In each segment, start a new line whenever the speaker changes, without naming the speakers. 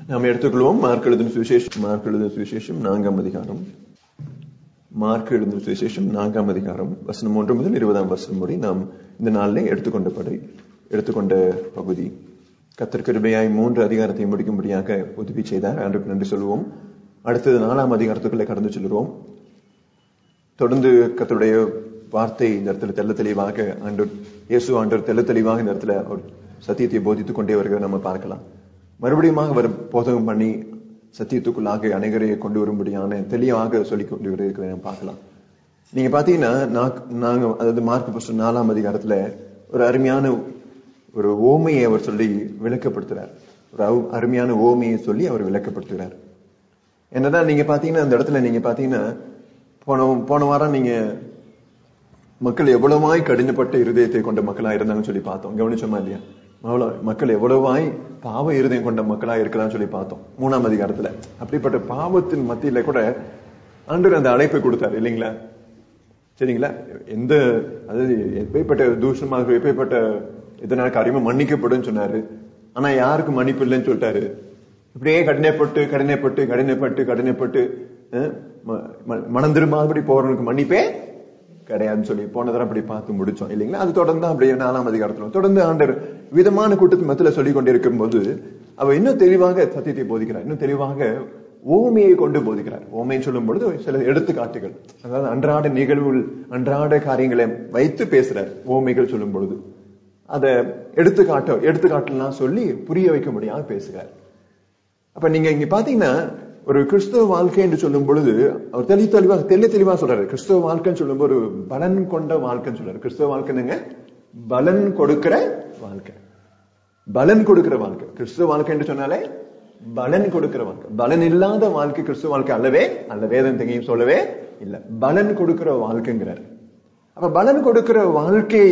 நாம் எடுத்துக்கொள்வோம் மார்க் எழுதின சுவிசேஷம் மார்க் எழுதின சுவிசேஷம் நான்காம் அதிகாரம் மார்க் எழுதின சுவிசேஷம் நான்காம் அதிகாரம் வசனம் ஒன்று முதல் இருபதாம் வசனம் வரை நாம் இந்த நாளிலே எடுத்துக்கொண்ட படை எடுத்துக்கொண்ட பகுதி கத்தர் கிருபையாய் மூன்று அதிகாரத்தை முடிக்கும்படியாக உதவி செய்தார் அன்றைக்கு நன்றி சொல்லுவோம் அடுத்தது நாலாம் அதிகாரத்துக்குள்ளே கடந்து செல்கிறோம் தொடர்ந்து கத்தருடைய வார்த்தை இந்த இடத்துல தெல்ல தெளிவாக ஆண்டு இயேசு ஆண்டவர் தெல்ல தெளிவாக இந்த இடத்துல அவர் சத்தியத்தை போதித்துக் கொண்டே வருகிறத நம்ம பார்க்கலாம் மறுபடியும் அவர் போதகம் பண்ணி சத்தியத்துக்குள்ளாக அனைவரை கொண்டு வரும்படியான தெளிவாக சொல்லிக் கொண்டு இருக்கிறத நம்ம பார்க்கலாம் நீங்க பாத்தீங்கன்னா நாங்க அதாவது மார்க் புஸ்தகம் நாலாம் அதிகாரத்துல ஒரு அருமையான ஒரு ஓமையை அவர் சொல்லி விளக்கப்படுத்துறார் ஒரு அருமையான ஓமையை சொல்லி அவர் விளக்கப்படுத்துகிறார் என்னதான் நீங்க பாத்தீங்கன்னா அந்த இடத்துல நீங்க பாத்தீங்கன்னா போன போன வாரம் நீங்க மக்கள் எவ்வளவாய் கடினப்பட்ட இருதயத்தை கொண்ட மக்களா இருந்தாங்கன்னு சொல்லி பார்த்தோம் கவனிச்சோமா இல்லையா மக்கள் எவ்வளவாய் பாவ இருதயம் கொண்ட மக்களா இருக்கலாம்னு சொல்லி பார்த்தோம் மூணாம் அதிகாரத்துல அப்படிப்பட்ட பாவத்தின் மத்தியில கூட ஆண்டு அந்த அழைப்பை கொடுத்தாரு இல்லைங்களா சரிங்களா எந்த அதாவது எப்பேற்பட்ட தூஷமாக எப்பேற்பட்ட இதனால காரியமும் மன்னிக்கப்படும் சொன்னாரு ஆனா யாருக்கு மன்னிப்பு இல்லைன்னு சொல்லிட்டாரு இப்படியே கடினப்பட்டு கடினப்பட்டு கடினப்பட்டு கடினப்பட்டு மனம் திரும்பாதபடி போறவனுக்கு மன்னிப்பே கிடையாதுன்னு சொல்லி போன தடவை அப்படி பார்த்து முடிச்சோம் இல்லைங்களா அது தொடர்ந்து அப்படியே நாலாம் அதிகாரத்துல தொடர்ந்து ஆண்டர் விதமான கூட்டத்து மத்தியில சொல்லி கொண்டிருக்கும் போது அவ இன்னும் தெளிவாக சத்தியத்தை போதிக்கிறார் இன்னும் தெளிவாக ஓமையை கொண்டு போதிக்கிறார் ஓமையை சொல்லும் பொழுது சில எடுத்துக்காட்டுகள் அதாவது அன்றாட நிகழ்வுகள் அன்றாட காரியங்களை வைத்து பேசுறார் ஓமைகள் சொல்லும் பொழுது அதை எடுத்துக்காட்ட எடுத்துக்காட்டலாம் சொல்லி புரிய வைக்க முடியாம பேசுகிறார் அப்ப நீங்க இங்க பாத்தீங்கன்னா ஒரு கிறிஸ்தவ வாழ்க்கை என்று சொல்லும் பொழுது அவர் தெளி தெளிவாக தெளி தெளிவா சொல்றாரு கிறிஸ்தவ வாழ்க்கைன்னு சொல்லும் ஒரு பலன் கொண்ட வாழ்க்கைன்னு சொல்றாரு கிறிஸ்தவ வாழ்க்கைங்க பலன் கொடுக்கிற வாழ்க்கை பலன் கொடுக்கிற வாழ்க்கை கிறிஸ்தவ வாழ்க்கை என்று சொன்னாலே பலன் கொடுக்கிற வாழ்க்கை பலன் இல்லாத வாழ்க்கை கிறிஸ்துவ வாழ்க்கை அல்லவே அல்ல வேதம் தங்கையும் சொல்லவே இல்ல பலன் கொடுக்கிற வாழ்க்கைங்கிறார் அப்ப பலன் கொடுக்கிற வாழ்க்கையை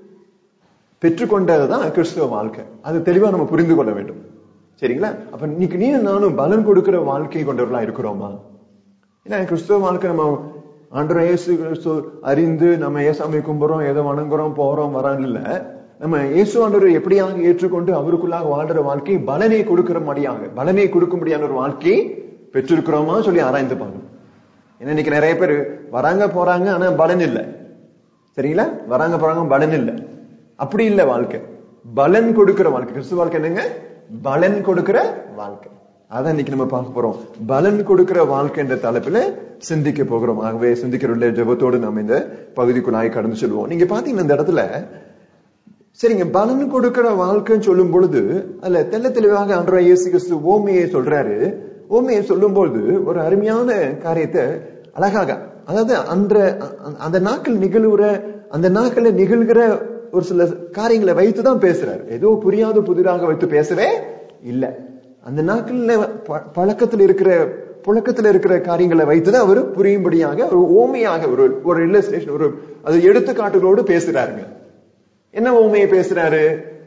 பெற்றுக்கொண்டதுதான் கிறிஸ்துவ வாழ்க்கை அது தெளிவா நம்ம புரிந்து கொள்ள வேண்டும் சரிங்களா அப்ப இன்னைக்கு நீ நானும் பலன் கொடுக்கிற வாழ்க்கை கொண்டவர்களா இருக்கிறோமா ஏன்னா கிறிஸ்துவ வாழ்க்கை நம்ம ஆண்டரை இயேசு கிறிஸ்து அறிந்து நம்ம ஏசாமி கும்புறோம் ஏதோ வணங்குறோம் போறோம் வரான்னு இல்ல நம்ம இயேசு ஆண்டவரை எப்படியாக ஏற்றுக்கொண்டு அவருக்குள்ளாக வாழ்ற வாழ்க்கை பலனை கொடுக்கிற முடியாக பலனை கொடுக்கும்படியான ஒரு வாழ்க்கையை பெற்றிருக்கிறோமா சொல்லி ஆராய்ந்து பார்க்கணும் ஏன்னா இன்னைக்கு நிறைய பேர் வராங்க போறாங்க ஆனா பலன் இல்லை சரிங்களா வராங்க போறாங்க பலன் இல்லை அப்படி இல்லை வாழ்க்கை பலன் கொடுக்கிற வாழ்க்கை கிறிஸ்துவ வாழ்க்கை என்னங்க பலன் கொடுக்கிற வாழ்க்கை அதான் இன்னைக்கு நம்ம பார்க்க போறோம் பலன் கொடுக்கிற வாழ்க்கை என்ற தலைப்புல சிந்திக்க போகிறோம் ஆகவே சிந்திக்கிற ஜபத்தோடு நம்ம இந்த பகுதிக்குள்ளாய் கடந்து சொல்லுவோம் நீங்க பாத்தீங்கன்னா இந்த இடத்துல சரிங்க பலன் கொடுக்கிற வாழ்க்கைன்னு சொல்லும் பொழுது அதுல தெல்ல தெளிவாக அன்ற இயேசு கிறிஸ்து ஓமையை சொல்றாரு ஓமையை சொல்லும் பொழுது ஒரு அருமையான காரியத்தை அழகாக அதாவது அன்ற அந்த நாட்கள் நிகழ்வுற அந்த நாட்கள்ல நிகழ்கிற ஒரு சில காரியங்களை வைத்துதான் பேசுறாரு ஏதோ புரியாத புதிராக வைத்து பேசவே இல்ல அந்த நாட்கள்ல பழக்கத்தில் இருக்கிற புழக்கத்தில் இருக்கிற காரியங்களை வைத்துதான் அவர் புரியும்படியாக ஒரு ஓமையாக ஒரு ஒரு இல்லஸ்ட்ரேஷன் ஒரு அது எடுத்துக்காட்டுகளோடு பேசுறாருங்க என்ன ஓமையை பேசுறாரு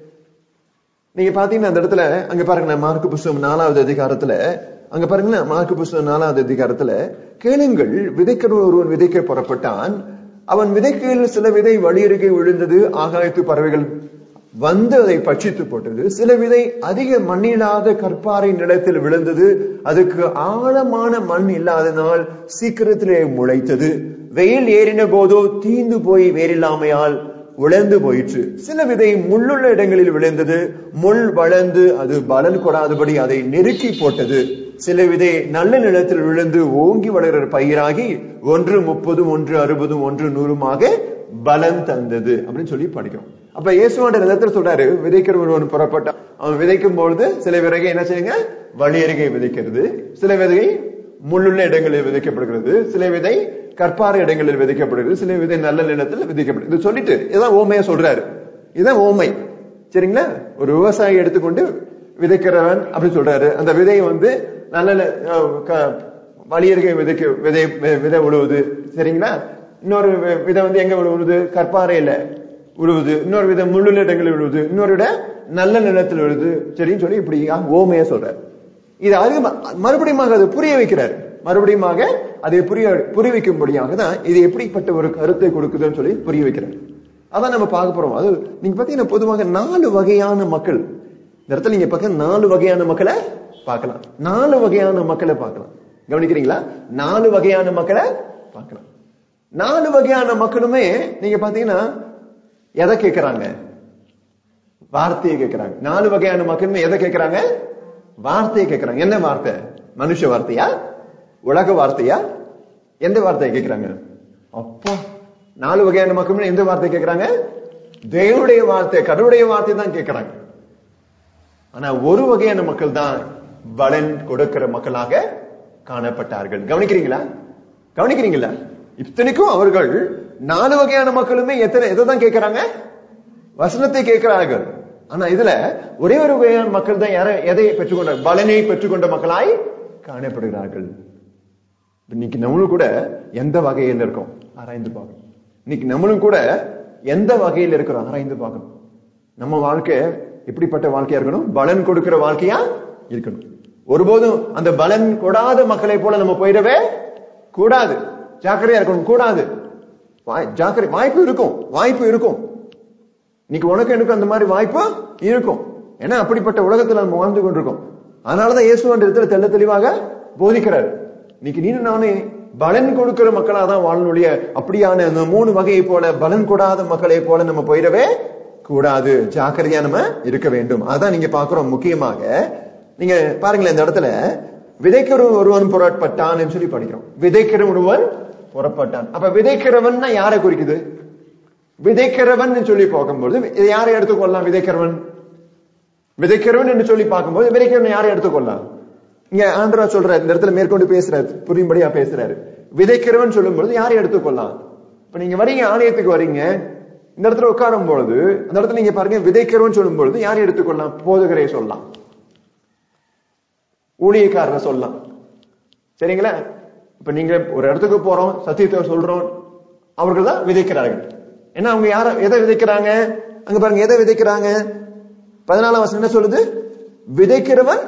நீங்க பாத்தீங்கன்னா அந்த இடத்துல அங்க பாருங்க மார்க்கு புஸ்தகம் நாலாவது அதிகாரத்துல அங்க பாருங்களேன் மார்க்கு புஸ்தகம் நாலாவது அதிகாரத்துல கேளுங்கள் விதைக்கிற ஒருவன் விதைக்க புறப்பட்டான் அவன் விதைக்கையில் சில விதை வழியருகே விழுந்தது ஆகாயத்து பறவைகள் வந்து அதை பட்சித்து போட்டது சில விதை அதிக மண்ணில்லாத கற்பாறை நிலத்தில் விழுந்தது அதுக்கு ஆழமான மண் இல்லாதனால் சீக்கிரத்திலே முளைத்தது வெயில் ஏறின போதோ தீந்து போய் வேறில்லாமையால் உழந்து போயிற்று சில விதை முள்ளுள்ள இடங்களில் விழுந்தது முள் வளர்ந்து அது பலன் கொடாதபடி அதை நெருக்கி போட்டது சில விதை நல்ல நிலத்தில் விழுந்து ஓங்கி வளர்கிற பயிராகி ஒன்று முப்பதும் ஒன்று அறுபதும் ஒன்று நூறுமாக பலன் தந்தது அப்படின்னு சொல்லி படிக்கிறோம் அப்ப இயேசுவோட நிலத்தில் சொல்றாரு விதைக்கிற ஒருவன் புறப்பட்டான் அவன் விதைக்கும் பொழுது சில விறகை என்ன செய்யுங்க வழி அருகே விதைக்கிறது சில விதை முள்ளுள்ள இடங்களில் விதைக்கப்படுகிறது சில விதை கற்பாறை இடங்களில் விதைக்கப்படுகிறது சில விதை நல்ல நிலத்தில் விதைக்கப்படுகிறது இது சொல்லிட்டு இதான் ஓமையா சொல்றாரு இதுதான் ஓமை சரிங்களா ஒரு விவசாயி எடுத்துக்கொண்டு விதைக்கிறவன் அப்படின்னு சொல்றாரு அந்த விதையை வந்து நல்ல வழியருகே விதைக்க விதை விதை உழுவுது சரிங்களா இன்னொரு விதை வந்து எங்க விழுவுது கற்பாறையில விழுவுது இன்னொரு வித முள்ளு இடங்களில் விழுவுது இன்னொரு விட நல்ல நிலத்தில் விழுது சரின்னு சொல்லி இப்படி ஓமையா சொல்றாரு இது அதிகமா மறுபடியும் அதை புரிய வைக்கிறார் மறுபடியும் அதை புரிய புரிய வைக்கும்படியாக தான் இது எப்படிப்பட்ட ஒரு கருத்தை கொடுக்குதுன்னு சொல்லி புரிய வைக்கிறார் அதான் நம்ம பார்க்க போறோம் அது நீங்க பாத்தீங்கன்னா பொதுவாக நாலு வகையான மக்கள் இந்த இடத்துல நீங்க பார்க்க நாலு வகையான மக்களை பார்க்கலாம் நாலு வகையான மக்களை பார்க்கலாம் கவனிக்கிறீங்களா நாலு வகையான மக்களை பார்க்கலாம் நாலு வகையான மக்களுமே நீங்க பாத்தீங்கன்னா எதை கேட்கறாங்க வார்த்தையை கேட்கறாங்க நாலு வகையான மக்களுமே எதை கேட்கறாங்க வார்த்தையை கேட்கறாங்க என்ன வார்த்தை மனுஷ வார்த்தையா உலக வார்த்தையா எந்த வார்த்தையை கேட்கறாங்க அப்பா நாலு வகையான மக்களுமே எந்த வார்த்தை கேட்கறாங்க தேவனுடைய வார்த்தை கடவுளுடைய வார்த்தை தான் கேட்கறாங்க ஆனா ஒரு வகையான மக்கள் தான் பலன் கொடுக்கிற மக்களாக காணப்பட்டார்கள் கவனிக்கிறீங்களா கவனிக்கிறீங்களா இத்தனைக்கும் அவர்கள் நாலு வகையான மக்களுமே எத்தனை எதை தான் கேட்கறாங்க வசனத்தை கேட்கிறார்கள் ஆனா இதுல ஒரே ஒரு வகையான மக்கள் தான் யாரை எதை பெற்றுக்கொண்ட பலனை பெற்றுக்கொண்ட மக்களாய் காணப்படுகிறார்கள் இன்னைக்கு நம்மளும் கூட எந்த வகையில் இருக்கோம் ஆராய்ந்து பார்க்கணும் இன்னைக்கு நம்மளும் கூட எந்த வகையில் இருக்கிறோம் ஆராய்ந்து பார்க்கணும் நம்ம வாழ்க்கை எப்படிப்பட்ட வாழ்க்கையா இருக்கணும் பலன் கொடுக்கிற வாழ்க்கையா இருக்கணும் ஒருபோதும் அந்த பலன் கொடாத மக்களை போல நம்ம போயிடவே கூடாது ஜாக்கிரதையா இருக்கணும் கூடாது வாய்- ஜாக்கிரதை வாய்ப்பு இருக்கும் வாய்ப்பு இருக்கும் இன்னைக்கு உனக்கு எனக்கு அந்த மாதிரி வாய்ப்பு இருக்கும் ஏன்னா அப்படிப்பட்ட உலகத்துல நம்ம வாழ்ந்து கொண்டிருக்கோம் அதனாலதான் இயேசுன்ற இடத்துல தெள்ள தெளிவாக போதிக்கிறார் இன்னைக்கு நீனு நானே பலன் கொடுக்கிற மக்களா தான் வாழனுடைய அப்படியான அந்த மூணு வகையை போல பலன் கொடாத மக்களை போல நம்ம போயிடவே கூடாது ஜாக்கிரதையா நம்ம இருக்க வேண்டும் அதான் நீங்க பாக்குறோம் முக்கியமாக நீங்க பாருங்களேன் இந்த இடத்துல விதைக்கிற ஒருவன் புறப்பட்டான் சொல்லி படிக்கிறோம் விதைக்கிற ஒருவன் புறப்பட்டான் அப்ப விதைக்கிறவன் யாரை குறிக்குது விதைக்கிறவன் சொல்லி பார்க்கும்போது இதை யாரை எடுத்துக்கொள்ளலாம் விதைக்கிறவன் விதைக்கிறவன் என்று சொல்லி பார்க்கும்போது விதைக்கிறவன் யாரை எடுத்துக்கொள்ளலாம் இங்க ஆண்டரா சொல்றாரு இந்த இடத்துல மேற்கொண்டு பேசுறாரு புரியும்படியா பேசுறாரு விதைக்கிறவன் சொல்லும்போது யாரை எடுத்துக்கொள்ளலாம் இப்ப நீங்க வரீங்க ஆலயத்துக்கு வரீங்க இந்த இடத்துல உட்காரும் பொழுது அந்த இடத்துல நீங்க பாருங்க விதைக்கிறவன் சொல்லும் பொழுது யாரை எடுத்துக்கொள்ளலாம் போதகரை சொல்லலாம் ஊழியக்காரரை சொல்லலாம் சரிங்களா இப்ப நீங்க ஒரு இடத்துக்கு போறோம் சத்தியத்தை சொல்றோம் அவர்கள் தான் விதைக்கிறார்கள் ஏன்னா அவங்க யார எதை விதைக்கிறாங்க அங்க பாருங்க எதை விதைக்கிறாங்க பதினாலாம் வசனம் என்ன சொல்லுது விதைக்கிறவன்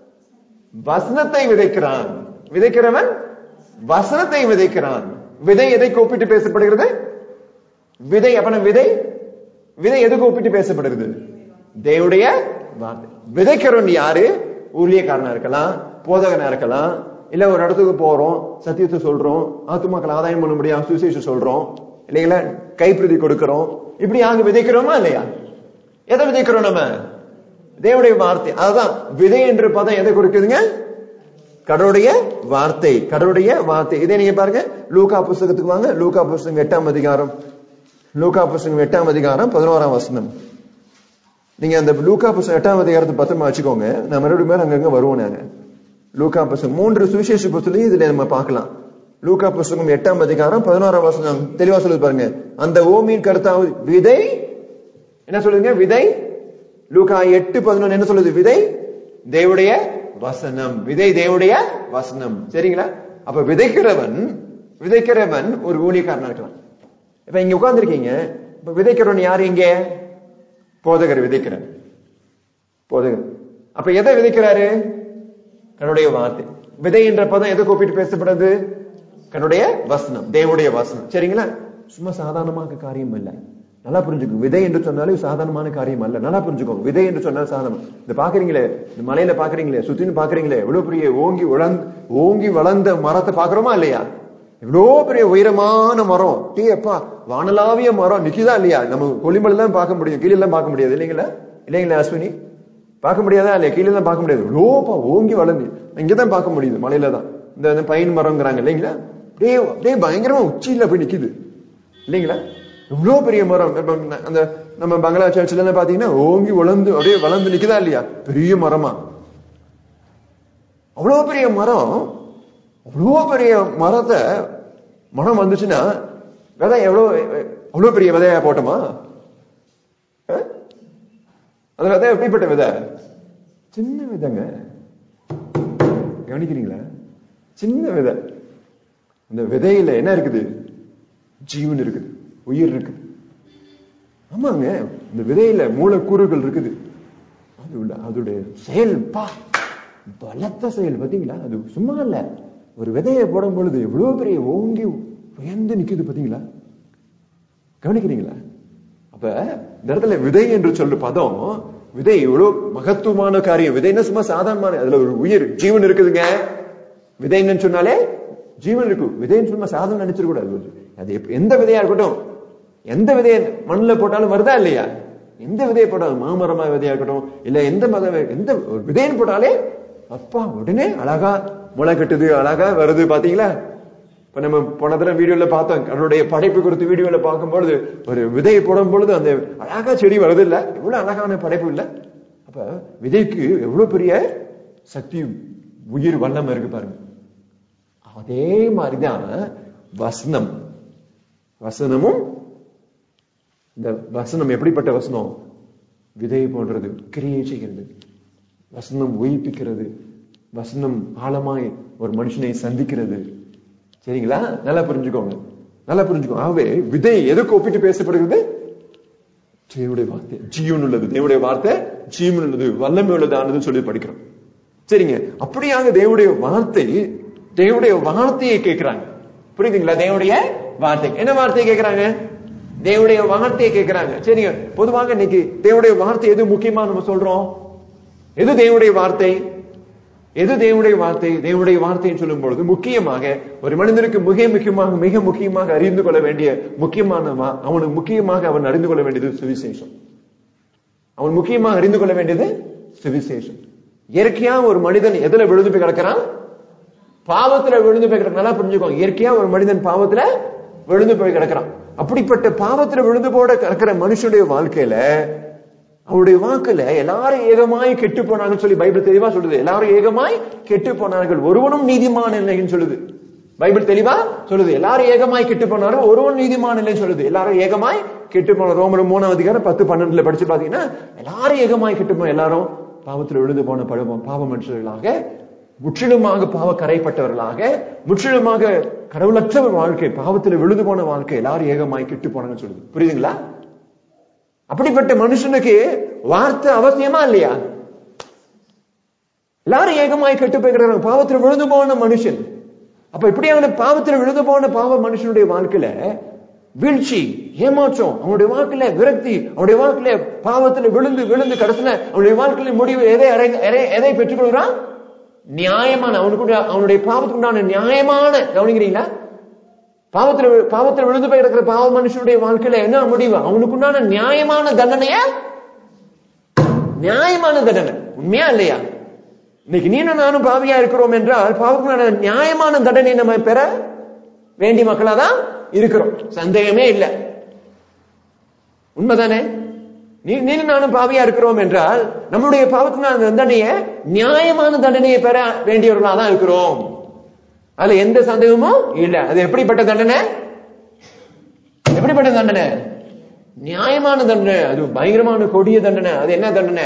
வசனத்தை விதைக்கிறான் விதைக்கிறவன் வசனத்தை விதைக்கிறான் விதை எதை கூப்பிட்டு பேசப்படுகிறது விதை அப்பன விதை விதை எதுக்கு ஒப்பிட்டு பேசப்படுகிறது தேவனுடைய வார்த்தை விதைக்கிறவன் யாரு ஊழியக்காரனா இருக்கலாம் போதகனா இருக்கலாம் இல்ல ஒரு இடத்துக்கு போறோம் சத்தியத்தை சொல்றோம் ஆத்துமாக்கள் ஆதாயம் பண்ண முடியாது சுவிசேஷம் சொல்றோம் இல்லைங்களா கைப்பிரதி கொடுக்கிறோம் இப்படி அங்க விதைக்கிறோமா இல்லையா எதை விதைக்கிறோம் நம்ம தேவனுடைய வார்த்தை அதுதான் விதை என்று பதம் எதை குறிக்குதுங்க கடவுளுடைய வார்த்தை கடவுளுடைய வார்த்தை இதே நீங்க பாருங்க லூகா புஸ்தகத்துக்கு வாங்க லூகா புஸ்தகம் எட்டாம் அதிகாரம் லூகா புஸ்தகம் எட்டாம் அதிகாரம் பதினோராம் வசனம் நீங்க அந்த லூகா புஸ்தகம் எட்டாம் அதிகாரத்தை பத்திரமா வச்சுக்கோங்க நான் மறுபடியும் மேல அங்கங்க வருவோம் நாங்க லூகா புஸ்தகம் மூன்று சுவிசேஷ புத்தகத்தையும் இதுல நம்ம பார்க்கலாம் லூகா புஸ்தகம் எட்டாம் அதிகாரம் பதினோராம் வசனம் தெளிவா சொல்லுது பாருங்க அந்த ஓமியின் கருத்தாவது விதை என்ன சொல்லுங்க விதை லூகா எட்டு பதினொன்னு என்ன சொல்லுது விதை தேவடைய வசனம் விதை தேவடைய வசனம் சரிங்களா அப்ப விதைக்கிறவன் விதைக்கிறவன் ஒரு ஊழியக்காரனா இருக்கலாம் இப்ப இங்க உட்கார்ந்துருக்கீங்க இப்ப விதைக்கிறவன் யாரு இங்க போதகர் விதைக்கிறார் போதகர் அப்ப எதை விதைக்கிறாரு கனுடைய வார்த்தை விதை என்ற பதம் எதை கூப்பிட்டு பேசப்படுது கனுடைய வசனம் தேவனுடைய வசனம் சரிங்களா சும்மா சாதாரணமாக காரியம் இல்ல நல்லா புரிஞ்சுக்கோங்க விதை என்று சொன்னாலே சாதாரணமான காரியம் அல்ல நல்லா புரிஞ்சுக்கோங்க விதை என்று சொன்னால் சாதாரணம் இந்த பாக்குறீங்களே இந்த மலையில பாக்குறீங்களே சுத்தின்னு பாக்குறீங்களே எவ்வளவு பெரிய ஓங்கி உழந்து ஓங்கி வளர்ந்த மரத்தை பாக்குறோமா இல்லையா எவ்வளோ பெரிய உயரமான மரம் டீ அப்பா வானலாவிய மரம் நிக்குதா இல்லையா நம்ம கொல்லிமலை தான் பார்க்க முடியும் கீழே எல்லாம் பார்க்க முடியாது இல்லைங்களா இல்லைங்களா அஸ்வினி பார்க்க முடியாதா இல்லையா கீழே தான் பார்க்க முடியாது இவ்வளோப்பா ஓங்கி வளர்ந்து இங்கதான் பார்க்க முடியுது மலையில தான் இந்த இந்த பைன் மரம்ங்கிறாங்க இல்லைங்களா அப்படியே அப்படியே பயங்கரமா உச்சியில போய் நிக்குது இல்லைங்களா இவ்வளவு பெரிய மரம் இப்ப அந்த நம்ம பங்களா சர்ச்சில் எல்லாம் பாத்தீங்கன்னா ஓங்கி வளர்ந்து அப்படியே வளர்ந்து நிக்குதா இல்லையா பெரிய மரமா அவ்வளவு பெரிய மரம் அவ்வளோ பெரிய மரத்தை மரம் வந்துச்சுன்னா விதை எவ்வளவு அவ்வளவு பெரிய விதையா போட்டோமா அஹ்? அந்த விதை எப்படிப்பட்ட விதை சின்ன விதைங்க கவனிக்கிறீங்களா சின்ன விதை அந்த விதையில என்ன இருக்குது ஜீவன் இருக்குது உயிர் இருக்குது ஆமாங்க இந்த விதையில மூலக்கூறுகள் இருக்குது அது உள்ள அதோடைய செயல் பா பலத்த செயல் பாத்தீங்களா அது சும்மா இல்ல ஒரு விதையை போடும் பொழுது எவ்வளவு பெரிய ஓங்கி உயர்ந்து நிக்குது பாத்தீங்களா கவனிக்கிறீங்களா அப்ப இந்த இடத்துல விதை என்று சொல்லு பதம் விதை எவ்வளவு மகத்துவமான காரியம் விதைன்னா சும்மா சாதாரணமான அதுல ஒரு உயிர் ஜீவன் இருக்குதுங்க விதைன்னு சொன்னாலே ஜீவன் இருக்கு விதைன்னு சும்மா சாதாரண நினைச்சிடக்கூடாது அது எப்ப- எந்த விதையா இருக்கட்டும் எந்த விதையை மண்ணுல போட்டாலும் வருதா இல்லையா எந்த விதையை போட்டாலும் மாமரமா விதையா இருக்கட்டும் இல்ல எந்த மத எந்த ஒரு விதைன்னு போட்டாலே அப்பா உடனே அழகா முளை கட்டுது அழகா வருது பாத்தீங்களா இப்ப நம்ம போன தடவை வீடியோல பார்த்தோம் கடவுளுடைய படைப்பு குறித்து வீடியோல பார்க்கும்பொழுது ஒரு விதையை போடும் பொழுது அந்த அழகா செடி வருது இல்ல எவ்வளவு அழகான படைப்பு இல்ல அப்ப விதைக்கு எவ்வளவு பெரிய சக்தி உயிர் வல்லம் இருக்கு பாருங்க அதே மாதிரிதான் வசனம் வசனமும் இந்த வசனம் எப்படிப்பட்ட வசனம் விதை போன்றது கிரியை செய்கிறது வசனம் உயிர்ப்பிக்கிறது வசனம் ஆழமாய் ஒரு மனுஷனை சந்திக்கிறது சரிங்களா நல்லா புரிஞ்சுக்கோங்க நல்லா புரிஞ்சுக்கோங்க ஆகவே விதை எதுக்கு ஒப்பிட்டு பேசப்படுகிறது தேவனுடைய வார்த்தை ஜீவன் உள்ளது தேவனுடைய வார்த்தை ஜீவன் உள்ளது வல்லமை உள்ளதானது சொல்லி படிக்கிறோம் சரிங்க அப்படியாக தேவனுடைய வார்த்தை தேவனுடைய வார்த்தையை கேட்கிறாங்க புரியுதுங்களா தேவனுடைய வார்த்தை என்ன வார்த்தையை கேட்கிறாங்க தேவனுடைய வார்த்தையை கேட்கிறாங்க சரிங்க பொதுவாக இன்னைக்கு தேவனுடைய வார்த்தை எது முக்கியமா நம்ம சொல்றோம் எது தேவனுடைய வார்த்தை எது தேவனுடைய வார்த்தை தேவனுடைய வார்த்தைன்னு சொல்லும் பொழுது முக்கியமாக ஒரு மனிதனுக்கு மிக முக்கியமாக மிக முக்கியமாக அறிந்து கொள்ள வேண்டிய முக்கியமான வா- அவனுக்கு முக்கியமாக அவன் அறிந்து கொள்ள வேண்டியது சுவிசேஷம் அவன் முக்கியமாக அறிந்து கொள்ள வேண்டியது சுவிசேஷம் இயற்கையா ஒரு மனிதன் எதுல விழுந்து போய் கிடக்கிறான் பாவத்துல விழுந்து போய் கிடக்கிறான் நல்லா புரிஞ்சுக்கோங்க இயற்கையா ஒரு மனிதன் பாவத்துல விழுந்து போய் கிடக்கிறான் அப்படிப்பட்ட பாவத்துல விழுந்து போட கிடக்கிற மனுஷனுடைய வாழ்க்கையில அவருடைய வாக்குல எல்லாரும் ஏகமாய் கெட்டு போனாங்கன்னு சொல்லி பைபிள் தெளிவா சொல்லுது எல்லாரும் ஏகமாய் கெட்டு போனார்கள் ஒருவனும் நீதிமான் இல்லைன்னு சொல்லுது பைபிள் தெளிவா சொல்லுது எல்லாரும் ஏகமாய் கெட்டு போனாலும் ஒருவன் நீதிமான் இல்லைன்னு சொல்லுது எல்லாரும் ஏகமாய் கெட்டு போன ரோமர் மூணாம் அதிகாரம் பத்து பன்னெண்டுல படிச்சு பாத்தீங்கன்னா எல்லாரும் ஏகமாய் கெட்டு போன எல்லாரும் பாவத்துல விழுந்து போன பழுவம் பாவ மனுஷர்களாக முற்றிலுமாக பாவ கரைப்பட்டவர்களாக முற்றிலுமாக கடவுளற்ற ஒரு வாழ்க்கை பாவத்துல விழுந்து போன வாழ்க்கை எல்லாரும் ஏகமாய் கெட்டு போனாங்கன்னு சொல்லுது புரியுதுங்களா அப்படிப்பட்ட மனுஷனுக்கு வார்த்தை அவசியமா இல்லையா எல்லாரும் ஏகமாய் கெட்டு போய்கிறாங்க பாவத்துல விழுந்து போன மனுஷன் அப்ப இப்படியான பாவத்துல விழுந்து போன பாவ மனுஷனுடைய வாழ்க்கையில வீழ்ச்சி ஏமாற்றம் அவனுடைய வாழ்க்கையில விரக்தி அவனுடைய வாழ்க்கையில பாவத்துல விழுந்து விழுந்து கடைசியில அவனுடைய வாழ்க்கையில முடிவு எதை அடை- எதை- எதை பெற்றுக்கொள்கிறான் நியாயமான அவனுக்கு அவனுடைய பாவத்துக்கு உண்டான நியாயமான கவனிக்கிறீங்களா பாவத்துல வி- பாவத்துல விழுந்து போய் இருக்கிற பாவ மனுஷனுடைய வாழ்க்கையில என்ன முடிவு அவனுக்குண்டான நியாயமான தண்டனைய நியாயமான தண்டனை உண்மையா இல்லையா இன்னைக்கு நீனும் நானும் பாவியா இருக்கிறோம் என்றால் பாவத்துக்குண்டான நியாயமான தண்டனை நம்ம பெற வேண்டிய மக்களா தான் இருக்கிறோம் சந்தேகமே இல்லை உண்மைதானே நீ நீனும் நானும் பாவியா இருக்கிறோம் என்றால் நம்முடைய பாவத்துக்கான தண்டனையை நியாயமான தண்டனையை பெற வேண்டியவர்களா தான் இருக்கிறோம் அதுல எந்த சந்தேகமும் இல்ல அது எப்படிப்பட்ட தண்டனை எப்படிப்பட்ட தண்டனை நியாயமான தண்டனை அது பயங்கரமான கொடிய தண்டனை அது என்ன தண்டனை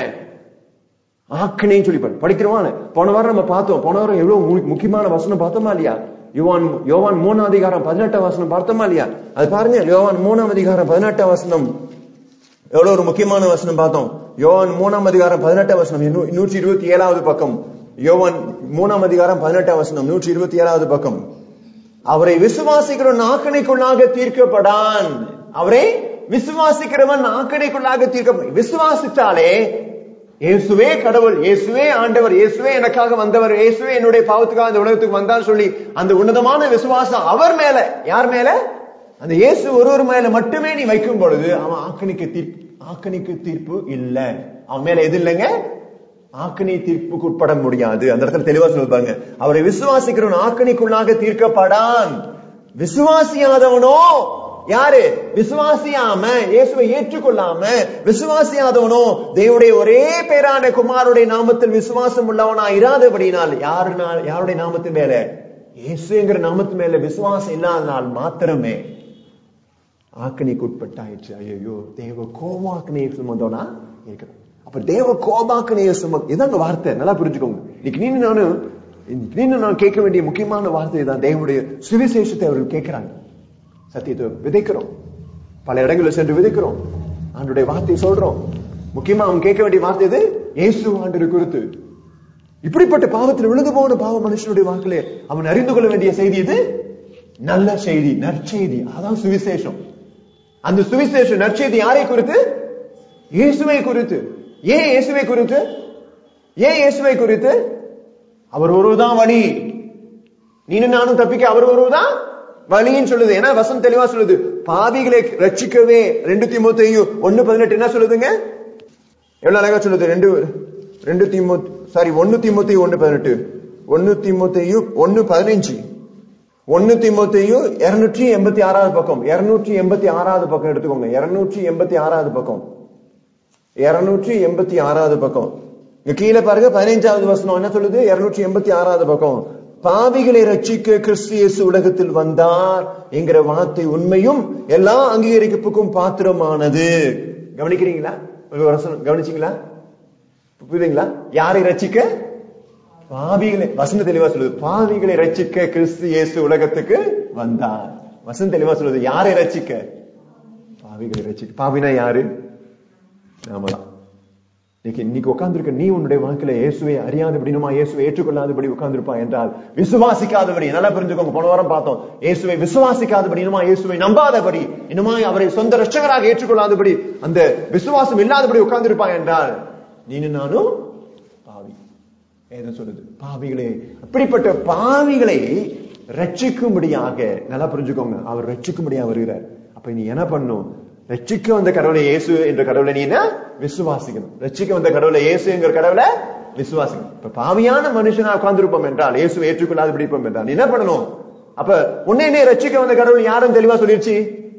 ஆக்கணைன்னு சொல்லி படி- படிக்கிறோம் போன வாரம் நம்ம பார்த்தோம் போன வாரம் எவ்வளவு மு- முக்கியமான வசனம் பார்த்தோமா இல்லையா யோவான் யோவான் மூணாம் அதிகாரம் பதினெட்டாம் வசனம் பார்த்தோமா இல்லையா அது பாருங்க யோவான் மூணாம் அதிகாரம் பதினெட்டாம் வசனம் எவ்வளவு ஒரு முக்கியமான வசனம் பார்த்தோம் யோவான் மூணாம் அதிகாரம் பதினெட்டாம் வசனம் நூ- நூற்றி இருபத்தி ஏழாவது பக்கம் யோவான் மூணாம் அதிகாரம் பதினெட்டாம் வசனம் நூற்றி இருபத்தி ஏழாவது பக்கம் அவரை விசுவாசிக்கிறவன் ஆக்கணைக்குள்ளாக தீர்க்கப்படான் அவரை விசுவாசிக்கிறவன் ஆக்கணைக்குள்ளாக தீர்க்க விசுவாசித்தாலே இயேசுவே கடவுள் இயேசுவே ஆண்டவர் இயேசுவே எனக்காக வந்தவர் இயேசுவே என்னுடைய பாவத்துக்காக இந்த உலகத்துக்கு வந்தார் சொல்லி அந்த உன்னதமான விசுவாசம் அவர் மேல யார் மேல அந்த இயேசு ஒருவர் மேல மட்டுமே நீ வைக்கும் பொழுது அவன் ஆக்கணிக்கு தீர்ப்பு ஆக்கணிக்கு தீர்ப்பு இல்ல அவன் மேல எது இல்லைங்க ஆக்கணி தீர்ப்புக்கு உட்பட முடியாது அந்த இடத்துல தெளிவா சொல்லுவாங்க அவரை விசுவாசிக்கிறவன் ஆக்கணிக்குள்ளாக தீர்க்கப்படான் விசுவாசியாதவனோ யாரு விசுவாசியாம இயேசுவை ஏற்றுக்கொள்ளாம விசுவாசியாதவனோ தேவனுடைய ஒரே பேரான குமாருடைய நாமத்தில் விசுவாசம் உள்ளவனா இராதபடினால் யாரு நா- யாருடைய நாமத்தின் மேல இயேசுங்கிற நாமத்து மேல விசுவாசம் இல்லாதனால் மாத்திரமே ஆக்கணிக்கு உட்பட்டாயிற்று ஐயோ தேவ கோவாக்கனையை சுமந்தோனா இருக்கிறோம் அப்ப தேவ கோபாக்கனையை சும இதாங்க வார்த்தை நல்லா புரிஞ்சுக்கோங்க இன்னைக்கு நீங்க நானும் இன்னைக்கு நீங்க நான் கேட்க வேண்டிய முக்கியமான வார்த்தை தான் தேவனுடைய சுவிசேஷத்தை அவர்கள் கேட்கிறாங்க சத்தியத்தை விதைக்கிறோம் பல இடங்களில் சென்று விதைக்கிறோம் ஆண்டுடைய வார்த்தையை சொல்றோம் முக்கியமா அவங்க கேட்க வேண்டிய வார்த்தை எது இயேசு ஆண்டு குறித்து இப்படிப்பட்ட பாவத்தில் விழுந்து போன பாவ மனுஷனுடைய வாழ்க்கையிலே அவன் அறிந்து கொள்ள வேண்டிய செய்தி இது நல்ல செய்தி நற்செய்தி அதான் சுவிசேஷம் அந்த சுவிசேஷம் நற்செய்தி யாரை குறித்து இயேசுவை குறித்து ஏன் இயேசுவை குறித்து ஏன் இயேசுவை குறித்து அவர் ஒருவர்தான் வழி நீனும் நானும் தப்பிக்க அவர் ஒருவர்தான் வழின்னு சொல்லுது ஏன்னா வசனம் தெளிவா சொல்லுது பாவிகளை ரட்சிக்கவே ரெண்டு திமுத்தையும் ஒண்ணு பதினெட்டு என்ன சொல்லுதுங்க எவ்வளவு அழகா சொல்லுது ரெண்டு ரெண்டு திமு சாரி ஒன்னு திமுத்தையும் ஒண்ணு பதினெட்டு ஒன்னு திமுத்தையும் ஒன்னு பதினஞ்சு ஒன்னு திமுத்தையும் இருநூற்றி எண்பத்தி ஆறாவது பக்கம் இருநூற்றி எண்பத்தி ஆறாவது பக்கம் எடுத்துக்கோங்க இருநூற்றி எண்பத்தி ஆறாவது பக்கம் இருநூற்றி எண்பத்தி ஆறாவது பக்கம் இங்க கீழே பாருங்க பதினைஞ்சாவது வசனம் என்ன சொல்லுது இருநூற்றி எண்பத்தி ஆறாவது பக்கம் பாவிகளை ரட்சிக்க கிறிஸ்து இயேசு உலகத்தில் வந்தார் என்கிற வார்த்தை உண்மையும் எல்லா அங்கீகரிப்புக்கும் பாத்திரமானது கவனிக்கிறீங்களா ஒரு வசனம் கவனிச்சீங்களா புரியுதுங்களா யாரை ரட்சிக்க பாவிகளை வசன தெளிவா சொல்லுது பாவிகளை ரட்சிக்க கிறிஸ்து இயேசு உலகத்துக்கு வந்தார் வசனம் தெளிவா சொல்லுது யாரை ரட்சிக்க பாவிகளை ரட்சிக்க பாவினா யாரு நாம தான் இன்னைக்கு இன்னைக்கு உட்கார்ந்துருக்க நீ உன்னுடைய வாழ்க்கையில இயேசுவை அறியாதபடினுமா இயேசுவை ஏற்றுக்கொள்ளாதபடி உட்கார்ந்திருப்பா என்றால் விசுவாசிக்காதபடி நல்லா புரிஞ்சுக்கோங்க போன வாரம் பார்த்தோம் இயேசுவை விசுவாசிக்காதபடி இன்னுமா இயேசுவை நம்பாதபடி இன்னுமா அவரை சொந்த ரட்சகராக ஏற்றுக்கொள்ளாதபடி அந்த விசுவாசம் இல்லாதபடி உட்கார்ந்திருப்பா என்றால் நீனும் நானும் பாவி ஏதோ சொல்லுது பாவிகளே அப்படிப்பட்ட பாவிகளை ரட்சிக்கும்படியாக நல்லா புரிஞ்சுக்கோங்க அவர் ரட்சிக்கும்படியாக வருகிறார் அப்ப நீ என்ன பண்ணும் ரட்சிக்க வந்த கடவுளை இயேசு என்ற கடவுளை நீ என்ன விசுவாசிக்கணும் ரட்சிக்க வந்த கடவுளை இயேசு என்கிற கடவுளை விசுவாசிக்கணும் இப்ப பாவியான மனுஷனா உட்கார்ந்திருப்போம் என்றால் இயேசு ஏற்றுக்கொள்ளாது பிடிப்போம் என்றால் நீ என்ன பண்ணணும் அப்ப உன்னை நீ ரட்சிக்க வந்த கடவுள் யாரும் தெளிவா சொல்லிருச்சு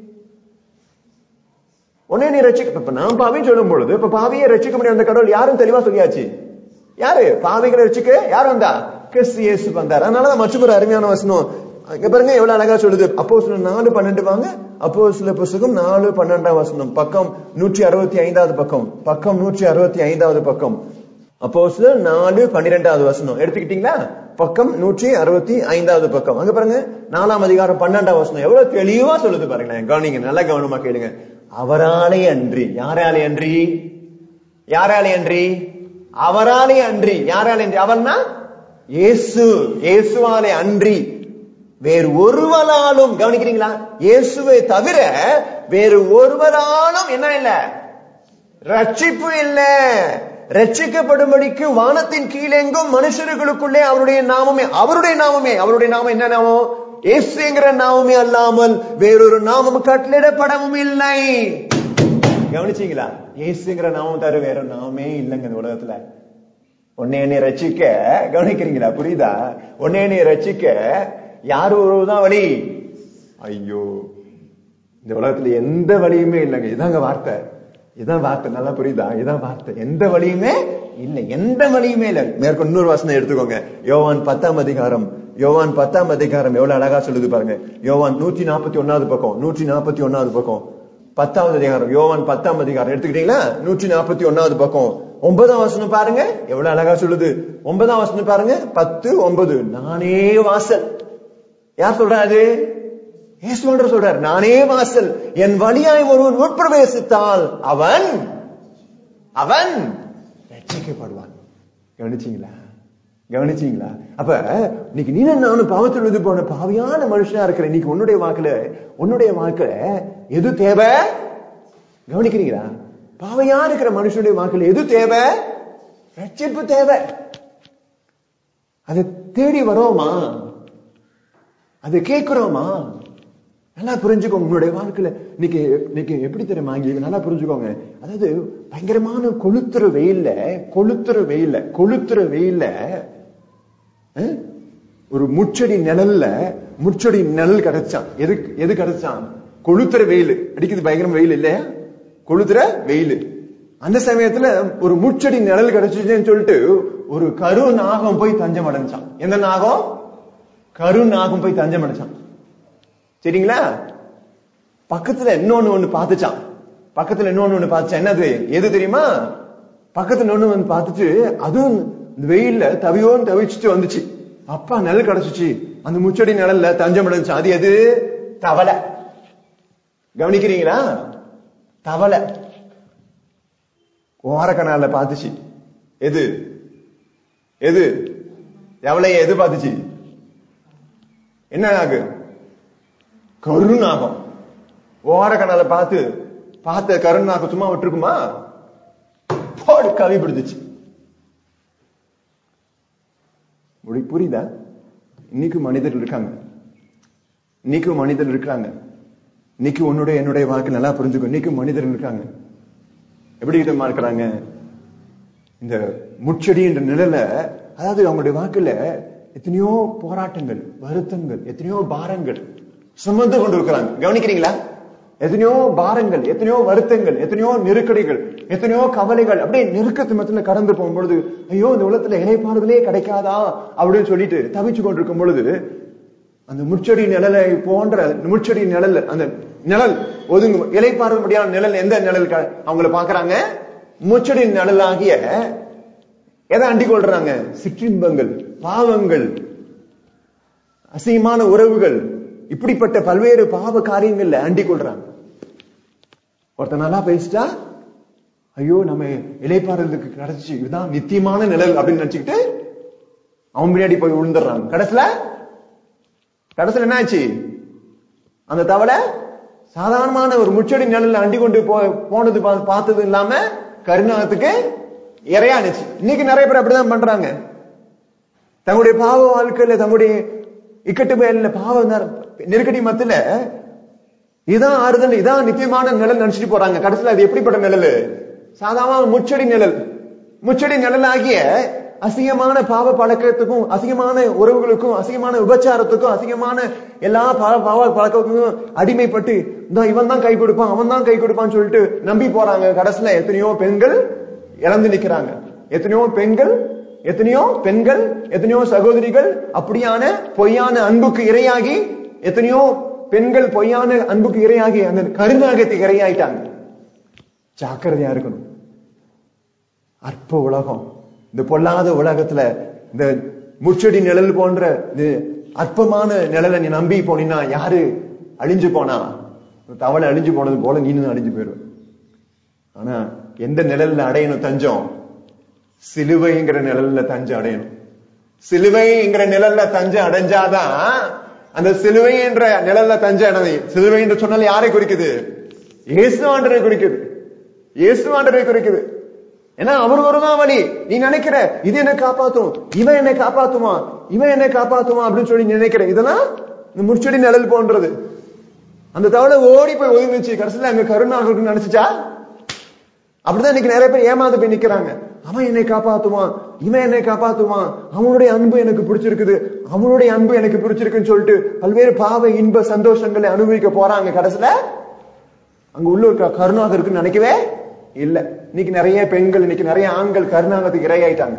உன்னை நீ ரட்சிக்க இப்ப நான் பாவின்னு சொல்லும் பொழுது இப்ப பாவியை ரட்சிக்க முடியாத அந்த கடவுள் யாரும் தெளிவா சொல்லியாச்சு யாரு பாவிகளை ரட்சிக்க யார் வந்தா கிறிஸ்து இயேசு வந்தார் அதனாலதான் மற்றும் ஒரு அருமையான வசனம் இங்க பாருங்க எவ்வளவு அழகா சொல்லுது அப்போ நாலு பன்னெண்டு வாங்க அப்போ சில புஸ்தகம் நாலு பன்னெண்டாம் வசனம் பக்கம் நூற்றி அறுபத்தி ஐந்தாவது பக்கம் பக்கம் நூற்றி அறுபத்தி ஐந்தாவது பக்கம் அப்போ நாலு பன்னிரெண்டாவது வசனம் எடுத்துக்கிட்டீங்களா பக்கம் நூற்றி அறுபத்தி ஐந்தாவது பக்கம் அங்க பாருங்க நாலாம் அதிகாரம் பன்னெண்டாம் வசனம் எவ்வளவு தெளிவா சொல்லுது பாருங்களேன் கவனிங்க நல்லா கவனமா கேளுங்க அவராலே அன்றி யாராலே அன்றி யாராலே அன்றி அவராலே அன்றி யாராலே அன்றி அவர்னா இயேசு இயேசுவாலே அன்றி வேறு ஒருவராலும் கவனிக்கிறீங்களா இயேசுவை தவிர வேறு ஒருவராலும் என்ன இல்ல ரட்சிப்பு இல்ல ரட்சிக்கப்படும்படிக்கு வானத்தின் கீழெங்கும் மனுஷர்களுக்குள்ளே அவருடைய நாமமே அவருடைய நாமமே அவருடைய நாமம் என்ன நாமம் இயேசுங்கிற நாமமே அல்லாமல் வேறொரு நாமம் கட்டளிடப்படவும் இல்லை கவனிச்சீங்களா இயேசுங்கிற நாமம் தவிர வேற நாமே இல்லைங்க இந்த உலகத்துல உன்னை என்னை ரட்சிக்க கவனிக்கிறீங்களா புரியுதா உன்னை என்னை ரட்சிக்க யார் ஒருவதான் வழி ஐயோ இந்த உலகத்துல எந்த வழியுமே இல்லைங்க இதாங்க வார்த்தை இதான் வார்த்தை நல்லா புரியுதா இதான் வார்த்தை எந்த வழியுமே இல்ல எந்த வழியுமே இல்ல மேற்கொண்டு இன்னொரு வாசனை எடுத்துக்கோங்க யோவான் பத்தாம் அதிகாரம் யோவான் பத்தாம் அதிகாரம் எவ்வளவு அழகா சொல்லுது பாருங்க யோவான் நூற்றி நாற்பத்தி ஒன்னாவது பக்கம் நூற்றி நாற்பத்தி ஒன்னாவது பக்கம் பத்தாவது அதிகாரம் யோவான் பத்தாம் அதிகாரம் எடுத்துக்கிட்டீங்களா நூற்றி நாற்பத்தி ஒன்னாவது பக்கம் ஒன்பதாம் வசனம் பாருங்க எவ்வளவு அழகா சொல்லுது ஒன்பதாம் வசனம் பாருங்க பத்து ஒன்பது நானே வாசல் யார் சொல்றாரு இயேசுவன்ற சொல்றார் நானே வாசல் என் வழியாய் ஒருவன் உட்பிரவேசித்தால் அவன் அவன் ரட்சிக்கப்படுவான் கவனிச்சீங்களா கவனிச்சீங்களா அப்ப இன்னைக்கு நீ நானும் பாவத்தில் விழுந்து போன பாவியான மனுஷனா இருக்கிற இன்னைக்கு உன்னுடைய வாக்குல உன்னுடைய வாக்குல எது தேவை கவனிக்கிறீங்களா பாவையா இருக்கிற மனுஷனுடைய வாக்குல எது தேவை ரட்சிப்பு தேவை அதை தேடி வரோமா அது கேட்கிறோமா நல்லா புரிஞ்சுக்கோங்க உங்களுடைய வாழ்க்கையில இன்னைக்கு இன்னைக்கு எப்படி தெரியுமா இங்க நல்லா புரிஞ்சுக்கோங்க அதாவது பயங்கரமான கொளுத்துற வெயில்ல கொளுத்துற வெயில்ல கொளுத்துற வெயில்ல அஹ், ஒரு முச்செடி நிழல்ல முச்செடி நிழல் கிடைச்சான் எது எது கிடைச்சான் கொளுத்துற வெயில் அடிக்குது பயங்கரம் வெயில் இல்லையா கொளுத்துற வெயில் அந்த சமயத்துல ஒரு முச்செடி நிழல் கிடைச்சிச்சுன்னு சொல்லிட்டு ஒரு கரு நாகம் போய் தஞ்சம் அடைஞ்சான் எந்த நாகம் கரு நாகம் போய் தஞ்சம் அடைச்சான் சரிங்களா பக்கத்துல இன்னொன்னு ஒண்ணு பார்த்துச்சான் பக்கத்துல இன்னொன்னு ஒண்ணு பார்த்துச்சான் என்னது எது தெரியுமா பக்கத்துல இன்னொன்னு வந்து பார்த்துட்டு அதுவும் இந்த வெயில்ல தவியோன்னு தவிச்சுட்டு வந்துச்சு அப்பா நிழல் கிடைச்சிச்சு அந்த முச்சடி நிழல்ல தஞ்சம் அடைஞ்சு அது எது தவளை கவனிக்கிறீங்களா தவளை ஓரக்கனால பார்த்துச்சு எது எது எவளைய எது பார்த்துச்சு என்ன ஆகு கருணாகம் ஓர கண்ணால பார்த்து பார்த்த கருணாகம் சும்மா விட்டுருக்குமா போ ஓடு கவி பிடிச்சிச்சு உங்களுக்கு புரியுதா இன்னைக்கும் மனிதர்கள் இருக்காங்க இன்னைக்கும் மனிதர்கள் இருக்காங்க இன்னைக்கு உன்னுடைய என்னுடைய வாழ்க்கை நல்லா புரிஞ்சுக்கும் இன்னைக்கும் மனிதர்கள் இருக்காங்க எப்படி விதமா இருக்கிறாங்க இந்த முச்செடி என்ற நிழல அதாவது அவங்களுடைய வாழ்க்கையில எத்தனையோ போராட்டங்கள் வருத்தங்கள் எத்தனையோ பாரங்கள் சுமந்து கொண்டு இருக்கிறாங்க கவனிக்கிறீங்களா எத்தனையோ பாரங்கள் எத்தனையோ வருத்தங்கள் எத்தனையோ நெருக்கடிகள் எத்தனையோ கவலைகள் அப்படியே நெருக்கத்து மத்தில கடந்து போகும்பொழுது ஐயோ இந்த உலகத்துல இலைப்பாறுதலே கிடைக்காதா அப்படின்னு சொல்லிட்டு தவிச்சு கொண்டிருக்கும் பொழுது அந்த முச்செடி நிழலை போன்ற முச்செடி நிழல் அந்த நிழல் ஒதுங்கு இலைப்பாறுத முடியாத நிழல் எந்த நிழல் க- அவங்கள பாக்குறாங்க முச்செடி நிழலாகிய எதை அண்டிக் கொள்றாங்க சிற்றின்பங்கள் பாவங்கள் அசிங்கமான உறவுகள் இப்படிப்பட்ட பல்வேறு பாவ காரியங்கள்ல அண்டிக் கொள்றாங்க ஒருத்தன் நல்லா பேசிட்டா ஐயோ நம்ம இலைப்பாறுதலுக்கு கிடைச்சு இதுதான் நித்தியமான நிழல் அப்படின்னு நினைச்சுக்கிட்டு அவன் பின்னாடி போய் விழுந்துடுறாங்க கடைசியில கடைசியில என்ன ஆச்சு அந்த தவளை சாதாரணமான ஒரு முச்செடி நிழல்ல அண்டி கொண்டு போ போனது பா- பார்த்தது இல்லாம கருணாகத்துக்கு இறையானுச்சு இன்னைக்கு நிறைய பேர் அப்படிதான் பண்றாங்க தங்களுடைய பாவ வாழ்க்கையில தங்களுடைய இக்கட்டு பயனில் பாவ நெரு- நெருக்கடி மத்தியில இதான் ஆறுதல் இதான் நித்தியமான நிழல் நினைச்சிட்டு போறாங்க கடைசியில அது எப்படிப்பட்ட நிழல் சாதாரண முச்செடி நிழல் முச்செடி நிழலாகிய அசிங்கமான பாவ பழக்கத்துக்கும் அசிங்கமான உறவுகளுக்கும் அசிங்கமான விபச்சாரத்துக்கும் அசிங்கமான எல்லா பாவ பாவ பழக்கத்துக்கும் அடிமைப்பட்டு இந்த இவன் தான் கை கொடுப்பான் அவன் தான் கை கொடுப்பான்னு சொல்லிட்டு நம்பி போறாங்க கடைசியில எத்தனையோ பெண்கள் இறந்து நிக்கிறாங்க எத்தனையோ பெண்கள் எத்தனையோ பெண்கள் எத்தனையோ சகோதரிகள் அப்படியான பொய்யான அன்புக்கு இரையாகி எத்தனையோ பெண்கள் பொய்யான அன்புக்கு இரையாகி அந்த கருநாகத்துக்கு இரையாயிட்டாங்க ஜாக்கிரதையா இருக்கணும் அற்ப உலகம் இந்த பொல்லாத உலகத்துல இந்த முச்செடி நிழல் போன்ற இது அற்பமான நிழலை நீ நம்பி போனீன்னா யாரு அழிஞ்சு போனா தவளை அழிஞ்சு போனது போல நீனும் அழிஞ்சு போயிடுவ ஆனா எந்த நிழல்ல அடையணும் தஞ்சம் சிலுவைங்கிற நிழல்ல தஞ்சம் அடையணும் சிலுவைங்கிற நிழல்ல தஞ்சம் அடைஞ்சாதான் அந்த சிலுவை என்ற நிழல்ல தஞ்சம் அடை சிலுவை என்று சொன்னால் யாரை குறிக்குது இயேசு ஆண்டரை குறிக்குது இயேசு ஆண்டரை குறிக்குது ஏன்னா அவர் ஒருதான் வழி நீ நினைக்கிற இது என்ன காப்பாத்தும் இவன் என்னை காப்பாத்துமா இவன் என்னை காப்பாத்துமா அப்படின்னு சொல்லி நீ நினைக்கிற இதெல்லாம் இந்த முச்செடி நிழல் போன்றது அந்த தவளை ஓடி போய் ஒதுங்குச்சு கடைசியில அங்க கருணாக இருக்குன்னு நினைச்சுச்சா அப்படிதான் இன்னைக்கு நிறைய பேர் ஏமாந்து போய் நிக்கிறாங்க அவன் என்னை காப்பாத்துவான் இவன் என்னை காப்பாத்துவான் அவனுடைய அன்பு எனக்கு பிடிச்சிருக்குது அவனுடைய அன்பு எனக்கு பிடிச்சிருக்குன்னு சொல்லிட்டு பல்வேறு பாவ இன்ப சந்தோஷங்களை அனுபவிக்க போறாங்க கடைசியில அங்க உள்ள இருக்க கருணாக இருக்குன்னு நினைக்கவே இல்ல இன்னைக்கு நிறைய பெண்கள் இன்னைக்கு நிறைய ஆண்கள் கருணாகத்துக்கு இரையாயிட்டாங்க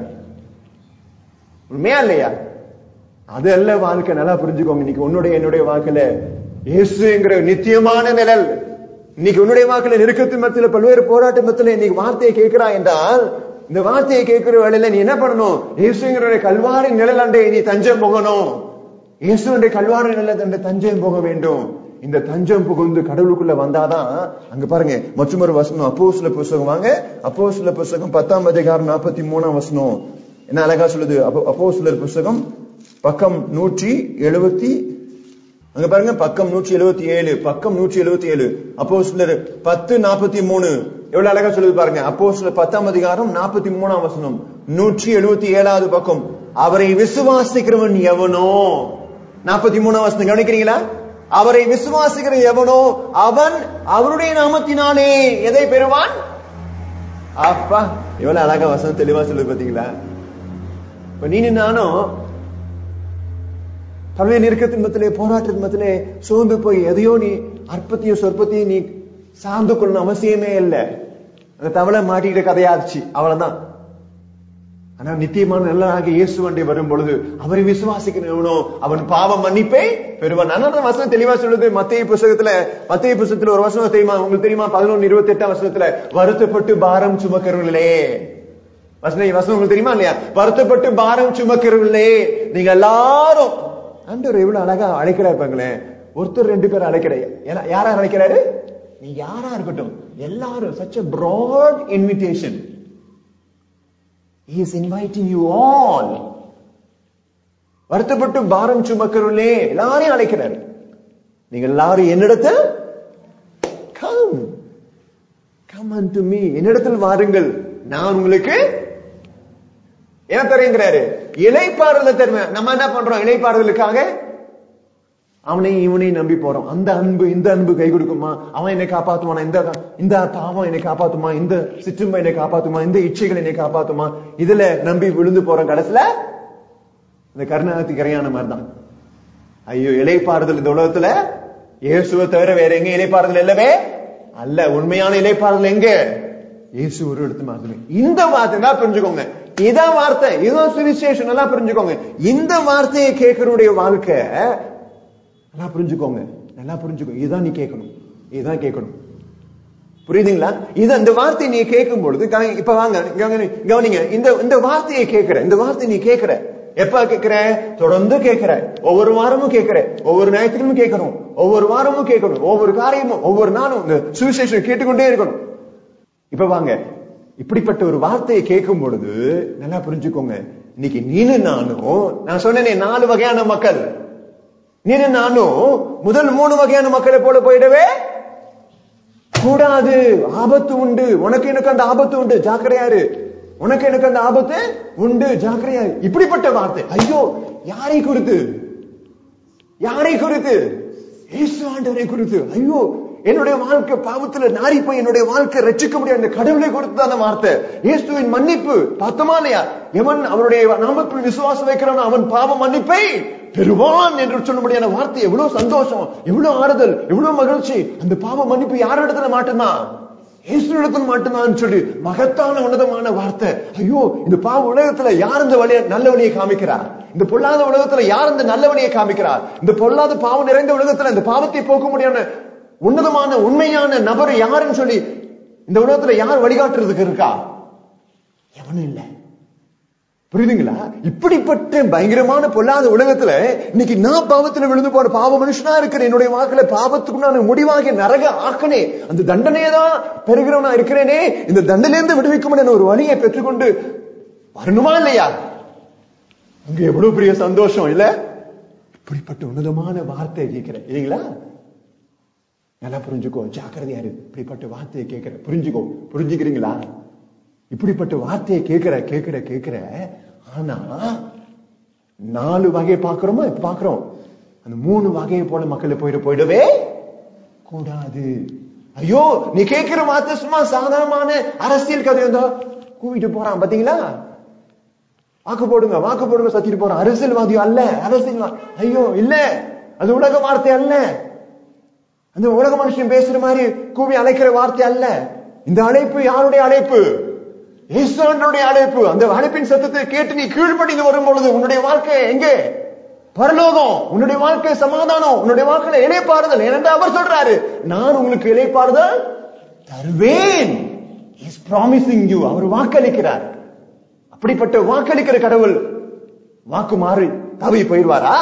உண்மையா இல்லையா அது அல்ல வாழ்க்கை நல்லா புரிஞ்சுக்கோங்க இன்னைக்கு உன்னுடைய என்னுடைய வாழ்க்கையில இயேசுங்கிற நித்தியமான நிழல் இன்னைக்கு உன்னுடைய வாழ்க்கையில நெருக்கத்தின் மத்தியில பல்வேறு போராட்ட மத்தியில இன்னைக்கு வார்த்தையை கேட்கிறா என்றால் இந்த வார்த்தையை கேட்கிற வேளையில நீ என்ன பண்ணணும் இயேசுங்கிற கல்வாரி நிழல் அண்டை நீ தஞ்சம் போகணும் இயேசுடைய கல்வாரி நிழல் அண்டை தஞ்சம் போக வேண்டும் இந்த தஞ்சம் புகுந்து கடவுளுக்குள்ள வந்தாதான் அங்க பாருங்க மற்றொரு வசனம் அப்போ சில புஸ்தகம் வாங்க அப்போ சில புஸ்தகம் பத்தாம் அதிகாரம் நாற்பத்தி மூணாம் வசனம் என்ன அழகா சொல்லுது அப்போ சிலர் புஸ்தகம் பக்கம் நூற்றி எழுபத்தி அங்க பாருங்க பக்கம் நூற்றி எழுபத்தி ஏழு பக்கம் நூற்றி எழுபத்தி ஏழு அப்போ சிலர் பத்து நாற்பத்தி மூணு எவ்வளவு அழகா சொல்லுது பாருங்க அப்போ சிலர் பத்தாம் அதிகாரம் நாற்பத்தி மூணாம் வசனம் நூற்றி எழுபத்தி ஏழாவது பக்கம் அவரை விசுவாசிக்கிறவன் எவனோ நாற்பத்தி மூணாம் வசனம் கவனிக்கிறீங்களா அவரை விசுவாசிக்கிற எவனோ அவன் அவருடைய நாமத்தினாலே எதை பெறுவான் அப்பா எவ்வளவு அழகா வசனம் தெளிவா சொல்லுது பாத்தீங்களா இப்ப நீ நானும் பல்வேறு நெருக்கத்தின் மத்திலே போராட்டத்தின் மத்திலே சோர்ந்து போய் எதையோ நீ அற்பத்தையும் சொற்பத்தையும் நீ சார்ந்து கொள்ளணும் அவசியமே இல்லை அந்த தவளை மாட்டிக்கிட்ட கதையாச்சு அவ்வளவுதான் ஆனா நித்தியமான நல்லதாக இயேசு வண்டி வரும் பொழுது அவரை விசுவாசிக்கணும்னோ அவன் பாவ மன்னிப்பை பெறுவான் அந்த வசனம் தெளிவா சொல்லுது மத்திய புஸ்தகத்துல மத்திய புஸ்தகத்துல ஒரு வசனம் தெரியுமா உங்களுக்கு தெரியுமா பதினொன்னு இருபத்தி எட்டாம் வசனத்துல வருத்தப்பட்டு பாரம் சுமக்கிறவர்களே வசனம் வசனம் உங்களுக்கு தெரியுமா இல்லையா வருத்தப்பட்டு பாரம் சுமக்கிறவர்களே நீங்க எல்லாரும் ஆண்டவர் எவ்வளவு அழகா அழைக்கிறார் பாருங்களேன் ஒருத்தர் ரெண்டு பேர் அழைக்கிறார் யாரா அழைக்கிறாரு நீ யாரா இருக்கட்டும் எல்லாரும் such a broad invitation he is inviting you all வருத்தப்பட்டு பாரம் சுமக்கிறவர்களே எல்லாரையும் அழைக்கிறார் நீங்க எல்லாரும் என்னிடத்தில் கம் கம் unto me என்னிடத்தில் வாருங்கள் நான் உங்களுக்கு என்ன தருங்கிறாரு இலைப்பாறுதல் தருவேன் நம்ம என்ன பண்றோம் இலைப்பாறுதலுக்காக அவனை இவனை நம்பி போறோம் அந்த அன்பு இந்த அன்பு கை கொடுக்குமா அவன் என்னை காப்பாத்துவானா இந்த இந்த பாவம் என்னை காப்பாத்துமா இந்த சிற்றும்பை என்னை காப்பாத்துமா இந்த இச்சைகள் என்னை காப்பாத்துமா இதுல நம்பி விழுந்து போறோம் கடைசியில இந்த கருணாகத்தி கரையான மாதிரிதான் ஐயோ இலைப்பாறுதல் இந்த உலகத்துல இயேசுவை தவிர வேற எங்க இலைப்பாறுதல் இல்லவே அல்ல உண்மையான இலைப்பாறுதல் எங்க இயேசு ஒரு இடத்து மட்டுமே இந்த வார்த்தை தான் புரிஞ்சுக்கோங்க இதான் வார்த்தை இதுதான் சுவிசேஷன் நல்லா புரிஞ்சுக்கோங்க இந்த வார்த்தையை கேட்கறனுடைய வாழ்க்கை நல்லா புரிஞ்சுக்கோங்க நல்லா புரிஞ்சுக்கோங்க இதுதான் நீ கேட்கணும் இதுதான் கேட்கணும் புரியுதுங்களா இது அந்த வார்த்தையை நீ கேட்கும் பொழுது கவனி- இப்ப வாங்க கவனி- கவனிங்க இந்த இந்த வார்த்தையை கேட்கிற இந்த வார்த்தையை நீ கேட்கிற எப்ப கேட்கிற தொடர்ந்து கேட்கிற ஒவ்வொரு வாரமும் கேட்கிற ஒவ்வொரு ஞாயிற்றுக்கிழமும் கேட்கணும் ஒவ்வொரு வாரமும் கேட்கணும் ஒவ்வொரு காரியமும் ஒவ்வொரு நாளும் இந்த சுவிசேஷம் கேட்டுக்கொண்டே இருக்கணும் இப்ப வாங்க இப்படிப்பட்ட ஒரு வார்த்தையை கேட்கும் பொழுது நல்லா புரிஞ்சுக்கோங்க இன்னைக்கு நீனு நானும் நான் சொன்னேனே நாலு வகையான மக்கள் நீனு நானும் முதல் மூணு வகையான மக்களை போல போயிடவே கூடாது ஆபத்து உண்டு உனக்கு எனக்கு அந்த ஆபத்து உண்டு ஜாக்கிரதையாரு உனக்கு எனக்கு அந்த ஆபத்து உண்டு ஜாக்கிரதையாரு இப்படிப்பட்ட வார்த்தை ஐயோ யாரை குறித்து யாரை குறித்து இயேசு ஆண்டவரை குறித்து ஐயோ என்னுடைய வாழ்க்கை பாவத்துல நாரி போய் என்னுடைய வாழ்க்கை ரட்சிக்க முடியாது இந்த கடவுளை குறித்து அந்த வார்த்தை இயேசுவின் மன்னிப்பு பார்த்தோமா இல்லையா எவன் அவருடைய நாமத்தில் விசுவாசம் வைக்கிறான் அவன் பாவ மன்னிப்பை பெறுவான் என்று சொல்லும்படியான வார்த்தை எவ்வளவு சந்தோஷம் எவ்வளவு ஆறுதல் எவ்வளவு மகிழ்ச்சி அந்த பாவ மன்னிப்பு யார் இடத்துல மாட்டுதான் இயேசு இடத்துல மட்டும்தான் சொல்லி மகத்தான உன்னதமான வார்த்தை ஐயோ இந்த பாவ உலகத்துல யார் இந்த வழியை நல்ல வழியை காமிக்கிறார் இந்த பொல்லாத உலகத்துல யார் இந்த நல்ல வழியை காமிக்கிறார் இந்த பொல்லாத பாவம் நிறைந்த உலகத்துல இந்த பாவத்தை போக்க முடியாத உன்னதமான உண்மையான நபர் யாருன்னு சொல்லி இந்த உலகத்துல யார் வழிகாட்டுறதுக்கு இருக்கா எவனும் இல்லை புரியுதுங்களா இப்படிப்பட்ட பயங்கரமான பொல்லாத உலகத்துல இன்னைக்கு நான் பாவத்துல விழுந்து போன பாவ மனுஷனா இருக்கிறேன் என்னுடைய வாக்குல பாவத்துக்கு நான் முடிவாக நரக ஆக்கனே அந்த தண்டனையை தான் பெறுகிறவனா இருக்கிறேனே இந்த தண்டனையிலிருந்து விடுவிக்கும் ஒரு வழியை பெற்றுக்கொண்டு வரணுமா இல்லையா அங்க எவ்வளவு பெரிய சந்தோஷம் இல்ல இப்படிப்பட்ட உன்னதமான வார்த்தை கேட்கிறேன் இல்லைங்களா நல்லா புரிஞ்சுக்கோ ஜாக்கிரதையா இரு இப்படிப்பட்ட வார்த்தையை கேட்கிற புரிஞ்சுக்கோ புரிஞ்சுக்கிறீங்களா இப்படிப்பட்ட வார்த்தையை கேட்கிற கேட்கிற கேட்கிற ஆனா நாலு வகையை பாக்குறோமா இப்ப பாக்குறோம் அந்த மூணு வகையை போல மக்களை போயிட போயிடவே கூடாது ஐயோ நீ கேட்கிற வார்த்தை சும்மா சாதாரணமான அரசியல் கதை இருந்தா கூவிட்டு போறான் பாத்தீங்களா வாக்கு போடுங்க வாக்கு போடுங்க சத்திட்டு போறான் அரசியல்வாதி அல்ல அரசியல் ஐயோ இல்ல அது உலக வார்த்தை அல்ல அந்த உலக மனுஷன் பேசுற மாதிரி கூவி அழைக்கிற வார்த்தை அல்ல இந்த அழைப்பு யாருடைய அழைப்பு ஈஸ்வரனுடைய அழைப்பு அந்த அழைப்பின் சத்தத்தை கேட்டு நீ கீழ்ப்படிந்து வரும் பொழுது உன்னுடைய வாழ்க்கை எங்கே பரலோகம் உன்னுடைய வாழ்க்கை சமாதானம் உன்னுடைய வாழ்க்கையில இலைப்பாறுதல் ஏனென்று அவர் சொல்றாரு நான் உங்களுக்கு இலைப்பாறுதல் தருவேன் இஸ் ப்ராமிசிங் யூ அவர் வாக்களிக்கிறார் அப்படிப்பட்ட வாக்களிக்கிற கடவுள் வாக்கு மாறி தவி போயிடுவாரா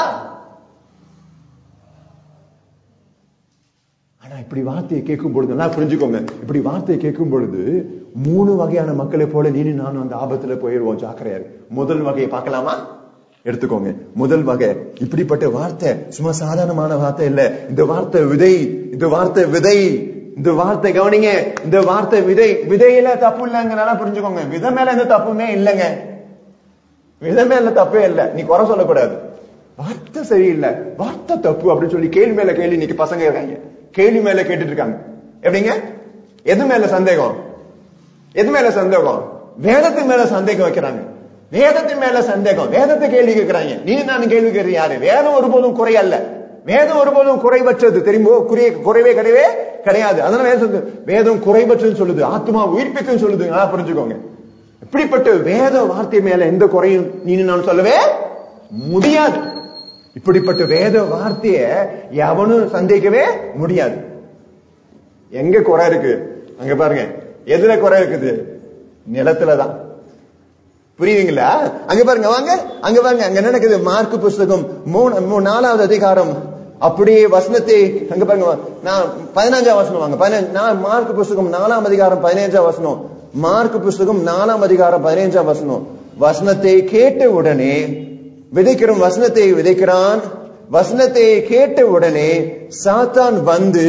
ஆனா இப்படி வார்த்தையை கேட்கும் பொழுது நல்லா புரிஞ்சுக்கோங்க இப்படி வார்த்தையை கேட்கும் பொழுது மூணு வகையான மக்களை போல நீனு நானும் அந்த ஆபத்துல போயிடுவோம் ஜாக்கிரையாரு முதல் வகையை பார்க்கலாமா எடுத்துக்கோங்க முதல் வகை இப்படிப்பட்ட வார்த்தை சும்மா சாதாரணமான வார்த்தை இல்ல இந்த வார்த்தை விதை இந்த வார்த்தை விதை இந்த வார்த்தை கவனிங்க இந்த வார்த்தை விதை விதையில தப்பு இல்லைங்க நல்லா புரிஞ்சுக்கோங்க விதை மேல எந்த தப்புமே இல்லைங்க விதை மேல தப்பே இல்ல நீ குறை சொல்லக்கூடாது வார்த்தை சரியில்லை வார்த்தை தப்பு அப்படின்னு சொல்லி கேள்வி மேல கேள்வி இன்னைக்கு பசங்க இருக்காங்க கேள்வி மேல கேட்டுட்டு இருக்காங்க எப்படிங்க எது மேல சந்தேகம் எது மேல சந்தேகம் வேதத்தின் மேல சந்தேகம் வைக்கிறாங்க வேதத்தின் மேல சந்தேகம் வேதத்தை கேள்வி கேட்கிறாங்க நீ நான் கேள்வி கேட்கிற யாரு வேதம் ஒருபோதும் குறை அல்ல வேதம் ஒருபோதும் குறைவற்றது தெரியுமோ குறைய குறைவே கிடையவே கிடையாது அதனால வேதம் சொல்லுது, வேதம் குறைவற்றதுன்னு சொல்லுது ஆத்மா உயிர்ப்பிக்கும் சொல்லுது நல்லா புரிஞ்சுக்கோங்க இப்படிப்பட்ட வேத வார்த்தை மேல எந்த குறையும் நீ நான் சொல்லவே முடியாது இப்படிப்பட்ட வேத வார்த்தைய எவனும் சந்தேகவே முடியாது எங்க குறை இருக்கு அங்க பாருங்க எதுல குறை இருக்குது நிலத்துலதான் புரியுதுங்களா அங்க பாருங்க வாங்க அங்க பாருங்க அங்க என்ன நடக்குது மார்க் புஸ்தகம் மூணு மூ- நாலாவது அதிகாரம் அப்படியே வசனத்தை அங்க பாருங்க நான் பதினஞ்சாம் வசனம் வாங்க பதினஞ்சு நான் மார்க் புஸ்தகம் நாலாம் அதிகாரம் பதினஞ்சாம் வசனம் மார்க் புஸ்தகம் நாலாம் அதிகாரம் பதினஞ்சாம் வசனம் வசனத்தை கேட்ட உடனே விதைக்கிறோம் வசனத்தை விதைக்கிறான் வசனத்தை கேட்ட உடனே சாத்தான் வந்து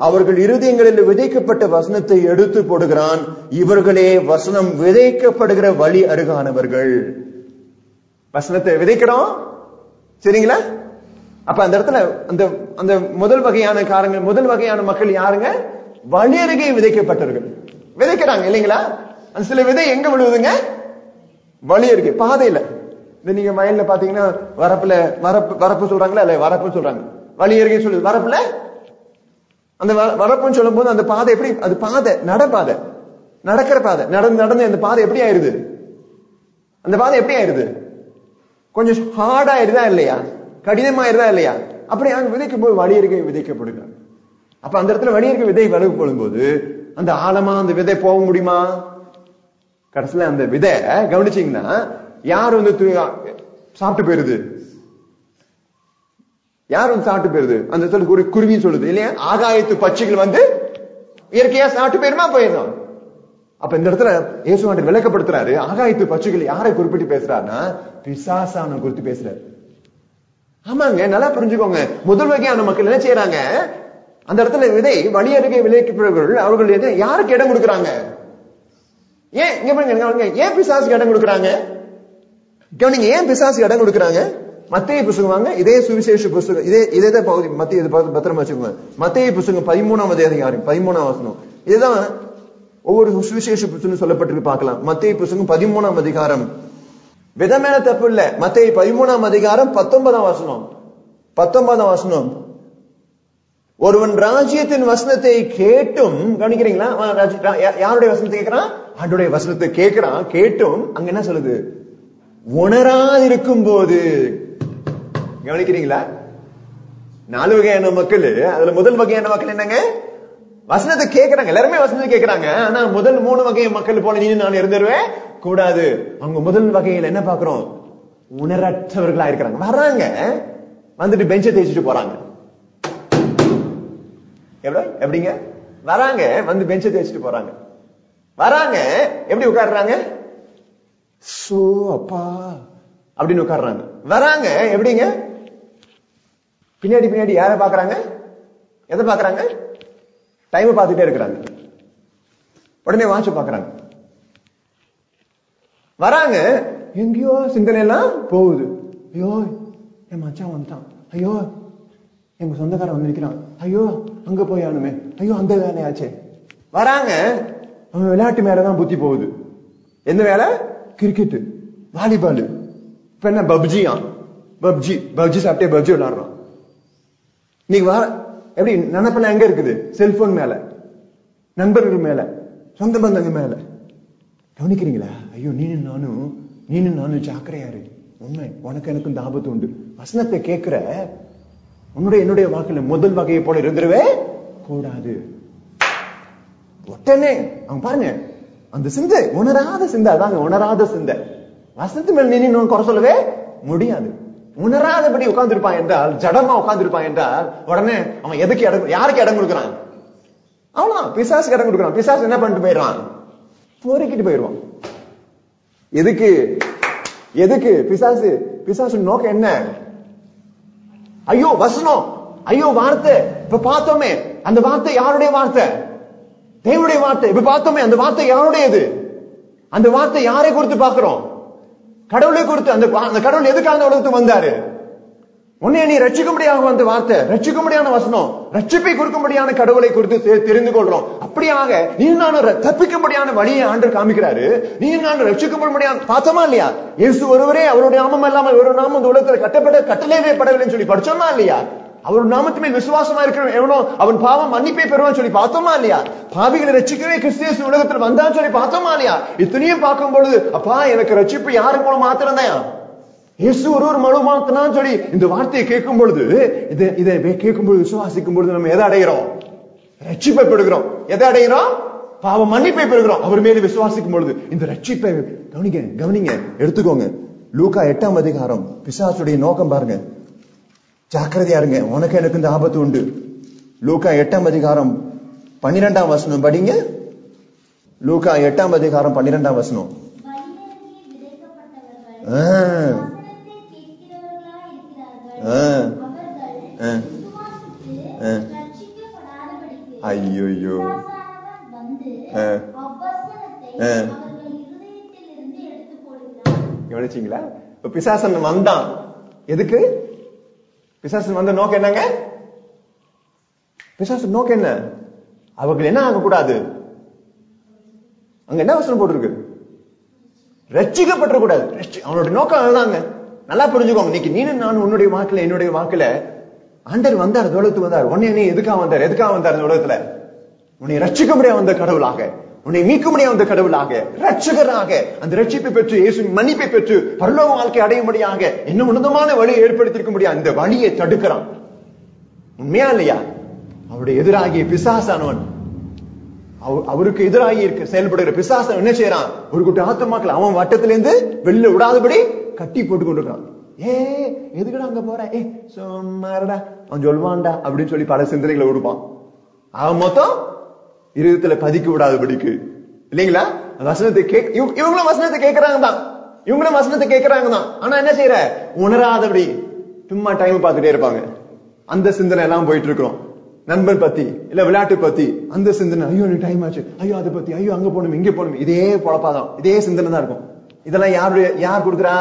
அவர்கள் இருதயங்களில் விதைக்கப்பட்ட வசனத்தை எடுத்து போடுகிறான் இவர்களே வசனம் விதைக்கப்படுகிற வழி அருகானவர்கள்
வசனத்தை விதைக்கிறோம் சரிங்களா அப்ப அந்த இடத்துல அந்த அந்த முதல் வகையான காரங்க முதல் வகையான மக்கள் யாருங்க வழி அருகே விதைக்கப்பட்டவர்கள் விதைக்கிறாங்க இல்லைங்களா அந்த சில விதை எங்க விழுவுதுங்க வழி அருகே பாதையில இந்த நீங்க வயல்ல பாத்தீங்கன்னா வரப்புல வரப்பு வரப்பு சொல்றாங்களா இல்ல வரப்பு சொல்றாங்க வழி அருகே சொல்லுது வரப்புல அந்த வ- வரப்புன்னு சொல்லும் போது அந்த பாதை எப்படி அது பாதை நடப்பாதை நடக்கிற பாதை நடந்து நடந்து அந்த பாதை எப்படி ஆயிருது அந்த பாதை எப்படி ஆயிருது கொஞ்சம் ஹார்ட் ஆயிருதா இல்லையா கடினமாயிருதா இல்லையா அப்படி அங்க விதைக்கும் போது வழியருகே விதைக்கப்படுகிறாங்க அப்ப அந்த இடத்துல வழியருகே விதை வலுவு போடும்போது அந்த ஆழமா அந்த விதை போக முடியுமா கடைசியில அந்த விதை கவனிச்சீங்கன்னா யார் வந்து தூ- சாப்பிட்டு போயிருது யார் வந்து சாப்பிட்டு போயிருது அந்த இடத்துல குரு குருவி சொல்லுது இல்லையா ஆகாயத்து பட்சிகள் வந்து இயற்கையா சாப்பிட்டு போயிருமா போயிடும் அப்ப இந்த இடத்துல இயேசுவாண்டர் விளக்கப்படுத்துறாரு ஆகாயத்து பட்சிகள் யாரை குறிப்பிட்டு பேசுறாருன்னா பிசாசான குறித்து பேசுறாரு ஆமாங்க நல்லா புரிஞ்சுக்கோங்க முதல் வகையான மக்கள் என்ன செய்யறாங்க அந்த இடத்துல விதை வழி அருகே விளைவிக்கப்படுபவர்கள் அவர்கள் எதை யாருக்கு இடம் கொடுக்கறாங்க ஏன் இங்க பாருங்க, இங்க பாருங்க ஏன் பிசாசுக்கு இடம் கொடுக்கறாங்க கவனிங்க ஏன் பிசாசுக்கு இடம் கொடுக்கறாங்க மத்திய புஸ்தகம் வாங்க இதே சுவிசேஷ புஸ்தகம் இதே இதே தான் பகுதி மத்திய இது பார்த்து பத்திரமா வச்சுக்கோங்க மத்திய புஸ்தகம் பதிமூணாம் அதிகாரம் பதிமூணாம் வசனம் இதுதான் ஒவ்வொரு சுவிசேஷ புஸ்தகம் சொல்லப்பட்டிருக்கு பார்க்கலாம் மத்திய புஸ்தகம் பதிமூணாம் அதிகாரம் வித மேல தப்பு இல்ல மத்திய பதிமூணாம் அதிகாரம் பத்தொன்பதாம் வசனம் பத்தொன்பதாம் வசனம் ஒருவன் ராஜ்யத்தின் வசனத்தை கேட்டும் கவனிக்கிறீங்களா அவன் ராஜ்ய- ரா- யா- யாருடைய வசனத்தை கேட்கிறான் ஆண்டுடைய வசனத்தை கேட்கிறான் கேட்டும் அங்க என்ன சொல்லுது உணராதிருக்கும் போது கவனிக்கிறீங்களா நாலு வகையான மக்கள் அதுல முதல் வகையான மக்கள் என்னங்க வசனத்தை கேட்கறாங்க எல்லாருமே வசனத்தை கேட்கறாங்க ஆனா முதல் மூணு வகை மக்கள் போல நீ நான் இருந்துருவேன் கூடாது அவங்க முதல் வகையில என்ன பாக்குறோம் உணரற்றவர்களா இருக்கிறாங்க வர்றாங்க வந்துட்டு பெஞ்சை தேய்ச்சிட்டு போறாங்க எப்படி எப்படிங்க வராங்க வந்து பெஞ்சை தேய்ச்சிட்டு போறாங்க வராங்க எப்படி உட்கார்றாங்க சோ அப்பா அப்படின்னு உட்கார்றாங்க வராங்க எப்படிங்க பின்னாடி பின்னாடி யாரை பாக்குறாங்க எதை பாக்குறாங்க டைம் பார்த்துட்டே இருக்கிறாங்க உடனே வாட்ச் பாக்குறாங்க வராங்க எங்கேயோ சிந்தனை எல்லாம் போகுது ஐயோ என் மச்சான் வந்துட்டான் ஐயோ எங்க சொந்தக்காரன் வந்து நிக்கிறான் ஐயோ அங்க போய் ஆனுமே ஐயோ அந்த வேலையாச்சே வராங்க அவன் விளையாட்டு மேலதான் புத்தி போகுது எந்த வேலை கிரிக்கெட் வாலிபால் இப்ப என்ன பப்ஜியா பப்ஜி பப்ஜி சாப்பிட்டே பப்ஜி விளையாடுறான் நீங்க வா எப்படி நினைப்பெல்லாம் எங்க இருக்குது செல்போன் மேல நண்பர்கள் மேல சொந்த பந்தங்க மேல கவனிக்கிறீங்களா ஐயோ நீனும் நானும் நீனும் நானும் ஜாக்கிரையாரு உண்மை உனக்கு எனக்கும் இந்த ஆபத்து உண்டு வசனத்தை கேட்கிற உன்னுடைய என்னுடைய வாக்குல முதல் வகையை போல இருந்துருவே கூடாது உடனே அவங்க பாருங்க அந்த சிந்தை உணராத சிந்தை அதாங்க உணராத சிந்தை வசனத்து மேல் நீ இன்னும் குறை சொல்லவே முடியாது உணராதபடி உட்கார்ந்திருப்பான் என்றால் ஜடமா உட்கார்ந்திருப்பான் என்றால் உடனே அவன் எதுக்கு இடம் யாருக்கு இடம் கொடுக்குறான் அவ்வளவுதான் பிசாசுக்கு இடம் கொடுக்குறான் பிசாசு என்ன பண்ணிட்டு போயிடுறான் பொறுக்கிட்டு போயிடுவான் எதுக்கு எதுக்கு பிசாசு பிசாசு நோக்கம் என்ன ஐயோ வசனம் ஐயோ வார்த்தை இப்ப பார்த்தோமே அந்த வார்த்தை யாருடைய வார்த்தை தேவனுடைய வார்த்தை இப்ப பார்த்தோமே அந்த வார்த்தை யாருடையது அந்த வார்த்தை யாரை குறித்து பார்க்கிறோம் கடவுளை குறித்து அந்த அந்த கடவுள் எதுக்காக அந்த உலகத்துக்கு வந்தாரு உன்னை நீ ரட்சிக்கும்படியாக வந்த வார்த்தை ரட்சிக்கும்படியான வசனம் ரட்சிப்பை கொடுக்கும்படியான கடவுளை குறித்து தெ- தெரிந்து கொள்றோம் அப்படியாக நீ நான் தப்பிக்கும்படியான வழியை ஆண்டு காமிக்கிறாரு நீ நான் ரட்சிக்கும்படியான பார்த்தோமா இல்லையா இயேசு ஒருவரே அவருடைய நாமம் இல்லாமல் ஒரு நாமம் இந்த உலகத்தில் கட்டப்பட கட்டளையே படவில்லைன்னு சொல்லி படிச்சோமா இல்லையா அவர் நாமத்து மேல் விசுவாசமா இருக்கிற எவனோ அவன் பாவம் மன்னிப்பை பெறுவான்னு சொல்லி பார்த்தோமா இல்லையா பாவிகளை ரட்சிக்கவே கிறிஸ்தியஸ் உலகத்தில் வந்தான்னு சொல்லி பார்த்தோமா இல்லையா இத்தனையும் பார்க்கும் பொழுது அப்பா எனக்கு ரட்சிப்பு யாரு மூலம் மாத்திரம்தான் இயேசு ஒரு ஒரு மனு மாத்தினான்னு சொல்லி இந்த வார்த்தையை கேட்கும் பொழுது இதை இதை கேட்கும் பொழுது விசுவாசிக்கும் பொழுது நம்ம எதை அடைகிறோம் ரட்சிப்பை பெறுகிறோம் எதை அடைகிறோம் பாவ மன்னிப்பை பெறுகிறோம் அவர் மேல விசுவாசிக்கும் பொழுது இந்த ரட்சிப்பை கவனிங்க கவனிங்க எடுத்துக்கோங்க லூக்கா எட்டாம் அதிகாரம் பிசாசுடைய நோக்கம் பாருங்க ஜாக்கிரதையா இருங்க உனக்கு எனக்கு இந்த ஆபத்து உண்டு லூக்கா எட்டாம் அதிகாரம் பன்னிரெண்டாம் வசனம் படிங்க லூக்கா எட்டாம் அதிகாரம் பன்னிரெண்டாம் வசனம்
வழியருகே விதைக்கப்பட்டவர்கள்
ஆ,
வசனத்தை கேட்கிறவர்களாய் இருக்கிறார்கள்.
ஆ.
அவர்கள்
ஆ.
விசுவாசித்து
ஆ.
ரட்சிக்கப்படாதபடிக்கு
ஐயோ
பிசாசானவன் வந்து
ஆ.
அவ்வசனத்தை
ஆ.
அவர்கள் இருதயத்திலிருந்து எடுத்து போடுகிறான்
கவனிச்சீங்களா இப்ப பிசாசன் வந்தான் எதுக்கு பிசாசன் வந்த நோக்கம் என்னங்க பிசாசன் நோக்கம் என்ன அவர்கள் என்ன ஆகக்கூடாது அங்க என்ன வசனம் போட்டிருக்கு ரட்சிக்கப்பட்டுறக்கூடாது ரட்சி- அவனோட நோக்கம் அதுதாங்க நல்லா புரிஞ்சுக்கோங்க இன்னைக்கு நீனும் நான் உன்னுடைய வாக்குல என்னுடைய வாக்குல ஆண்டர் வந்தார் இந்த உலகத்துக்கு வந்தார் உன்னை நீ எதுக்காக வந்தார் எதுக்காக வந்தார் இந்த உலகத்துல உன்னை ரட்சிக்க முடியாது வந்த கடவுளாக உன்னை மீட்க முடியாது வந்த கடவுளாக ரட்சகராக அந்த ரட்சிப்பை பெற்று இயேசு மன்னிப்பை பெற்று பரலோக வாழ்க்கை அடையும்படியாக இன்னும் உன்னதமான வழியை ஏற்படுத்தியிருக்க முடியாது இந்த வழியை தடுக்கிறான் உண்மையா இல்லையா அவருடைய எதிராகிய பிசாசானவன் அவ- அவருக்கு எதிராகி இருக்க செயல்படுகிற பிசாசன் என்ன செய்யறான் ஒரு கூட்ட ஆத்துமாக்கள் அவன் வட்டத்திலிருந்து வெளில விடாதபடி கட்டி போட்டு கொண்டிருக்கான் ஏ எதுக்குடா அங்க போற ஏ சும்மாடா அவன் சொல்வான்டா அப்படின்னு சொல்லி பல சிந்தனைகளை கொடுப்பான் அவன் மொத்தம் இருதயத்துல பதிக்க விடாதபடிக்கு இல்லைங்களா அந்த வசனத்தை கேக் இவங்க- இவங்களும் வசனத்தை கேட்கறாங்க தான் இவங்களும் வசனத்தை கேட்கறாங்க தான் ஆனா என்ன செய்யற உணராதபடி சும்மா டைம் பார்த்துட்டே இருப்பாங்க அந்த சிந்தனை எல்லாம் போயிட்டு இருக்கிறோம் நண்பன் பத்தி இல்ல விளையாட்டு பத்தி அந்த சிந்தனை ஐயோ எனக்கு டைம் ஆச்சு ஐயோ அதை பத்தி ஐயோ அங்க போகணும் இங்க போகணும் இதே பொழப்பாதான் இதே சிந்தனை தான் இருக்கும் இதெல்லாம் யாருடைய யார் கொடுக்குறா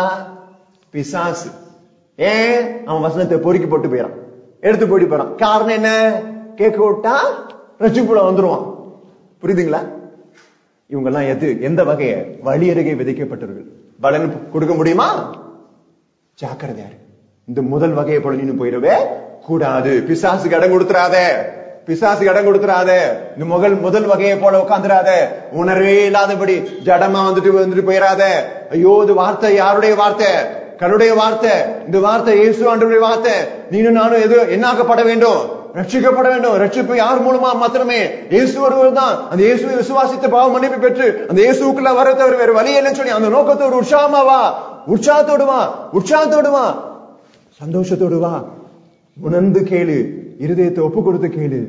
பிசாசு ஏன் அவன் வசனத்தை பொறுக்கி போட்டு போயிடான் எடுத்து போயிட்டு போறான் காரணம் என்ன கேட்க விட்டா ரசிப்புல வந்துருவான் புரியுதுங்களா இவங்க எல்லாம் எது எந்த வகைய வழி அருகே விதைக்கப்பட்டவர்கள் பலன் கொடுக்க முடியுமா ஜாக்கிரதையா இரு. இந்த முதல் வகையை போல நீனு போயிடவே கூடாது பிசாசுக்கு இடம் கொடுத்துறாத பிசாசுக்கு இடம் கொடுத்துறாத இந்த முதல் முதல் வகையை போல உட்காந்துராத உணர்வே இல்லாதபடி ஜடமா வந்துட்டு வந்துட்டு போயிடாத ஐயோ இது வார்த்தை யாருடைய வார்த்தை கருடைய வார்த்தை இந்த வார்த்தை இயேசு ஆண்டவருடைய வார்த்தை நீனும் நானும் எது என்னாக்கப்பட வேண்டும் ரட்சிக்கப்பட வேண்டும் ரட்சிப்பு யார் மூலமா மாத்திரமே இயேசு ஒருவர் தான் அந்த இயேசுவை விசுவாசித்து பாவ மன்னிப்பு பெற்று அந்த இயேசுக்குள்ள வர தவிர வேற வழி இல்லைன்னு சொல்லி அந்த நோக்கத்தோடு உற்சாகமா வா உற்சாகத்தோடு வா உற்சாகத்தோடு வா சந்தோஷத்தோடு வா உணர்ந்து கேளு இருதயத்தை ஒப்பு கொடுத்து கேளு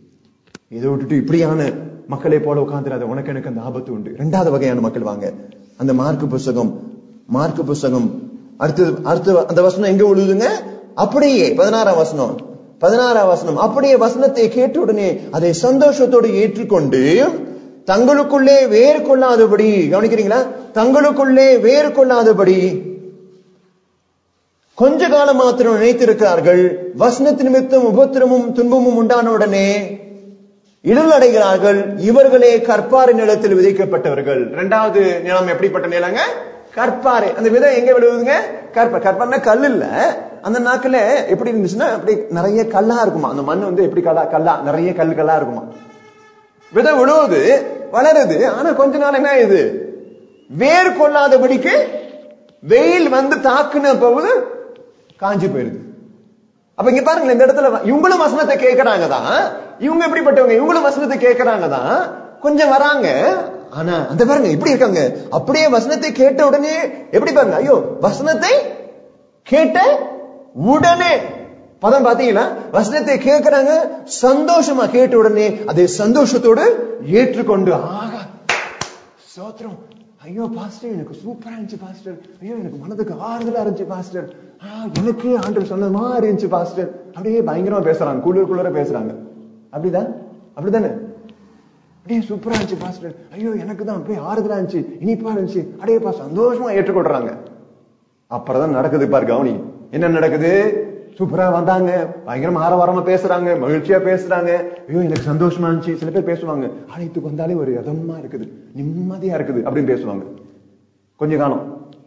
இதை விட்டுட்டு இப்படியான மக்களை போல உட்கார்ந்துடாத உனக்கு எனக்கு அந்த ஆபத்து உண்டு இரண்டாவது வகையான மக்கள் வாங்க அந்த மார்க்கு புஸ்தகம் மார்க்கு புஸ்தகம் அடுத்து அடுத்து அந்த வசனம் எங்க விழுதுங்க அப்படியே பதினாறாம் வசனம் பதினாறாம் வசனம் அப்படியே வசனத்தை கேட்ட உடனே அதை சந்தோஷத்தோடு ஏற்றுக்கொண்டு தங்களுக்குள்ளே வேறு கொள்ளாதபடி கவனிக்கிறீங்களா தங்களுக்குள்ளே வேறு கொள்ளாதபடி கொஞ்ச காலம் மாத்திரம் நினைத்திருக்கிறார்கள் வசனத்து நிமித்தம் உபத்திரமும் துன்பமும் உண்டான உடனே இடல் அடைகிறார்கள் இவர்களே கற்பாறை நிலத்தில் விதைக்கப்பட்டவர்கள் இரண்டாவது நிலம் எப்படிப்பட்ட நிலங்க கற்பாறை அந்த விதை எங்க விழுவுதுங்க கற்ப கற்பாறைனா கல் இல்ல அந்த நாக்குல எப்படி இருந்துச்சுன்னா அப்படி நிறைய கல்லா இருக்குமா அந்த மண் வந்து எப்படி கல்லா கல்லா நிறைய கல் கல்லா இருக்குமா விதை விழுவுது வளருது ஆனா கொஞ்ச நாள் என்ன இது வேர் கொள்ளாதபடிக்கு வெயில் வந்து தாக்குன போகுது காஞ்சி போயிருது அப்ப இங்க பாருங்களேன் இந்த இடத்துல வ- இவங்களும் வசனத்தை கேட்கறாங்க தான் இவங்க எப்படிப்பட்டவங்க இவங்களும் வசனத்தை கேட்கறாங்க தான் கொஞ்சம் வராங்க ஆனா அந்த பாருங்க எப்படி இருக்காங்க அப்படியே வசனத்தை கேட்ட உடனே எப்படி பாருங்க ஐயோ வசனத்தை கேட்ட உடனே பதம் பாத்தீங்களா வசனத்தை கேட்கறாங்க சந்தோஷமா கேட்ட உடனே அதை சந்தோஷத்தோடு ஏற்றுக்கொண்டு ஆகா சோத்திரம் ஐயோ பாஸ்டர் எனக்கு சூப்பரா இருந்துச்சு பாஸ்டர் ஐயோ எனக்கு மனதுக்கு ஆறுதலா இருந்துச்சு பாஸ்டர் ஆ, எனக்கு ஆண்டவர் சொன்னது மாதிரி இருந்துச்சு பாஸ்டர் அப்படியே பயங்கரமா பேசுறாங்க குளிர் குளிர பேசுறாங்க அப்படிதான் அப்படிதானே அப்படியே சூப்பரா இருந்துச்சு பாஸ்டர் ஐயோ எனக்கு தான் அப்படியே ஆறுதலா இருந்துச்சு இனிப்பா இருந்துச்சு அப்படியேப்பா சந்தோஷமா ஏற்றுக்கொள்றாங்க அப்புறம் நடக்குது பாரு கவனி என்ன நடக்குது சூப்பரா வந்தாங்க பயங்கரமா ஆரவாரமா பேசுறாங்க மகிழ்ச்சியா பேசுறாங்க ஐயோ எனக்கு சந்தோஷமா இருந்துச்சு சில பேர் பேசுவாங்க அழைத்துக்கு வந்தாலே ஒரு இதமா இருக்குது நிம்மதியா இருக்குது அப்படின்னு பேசுவாங்க கொஞ்ச காலம்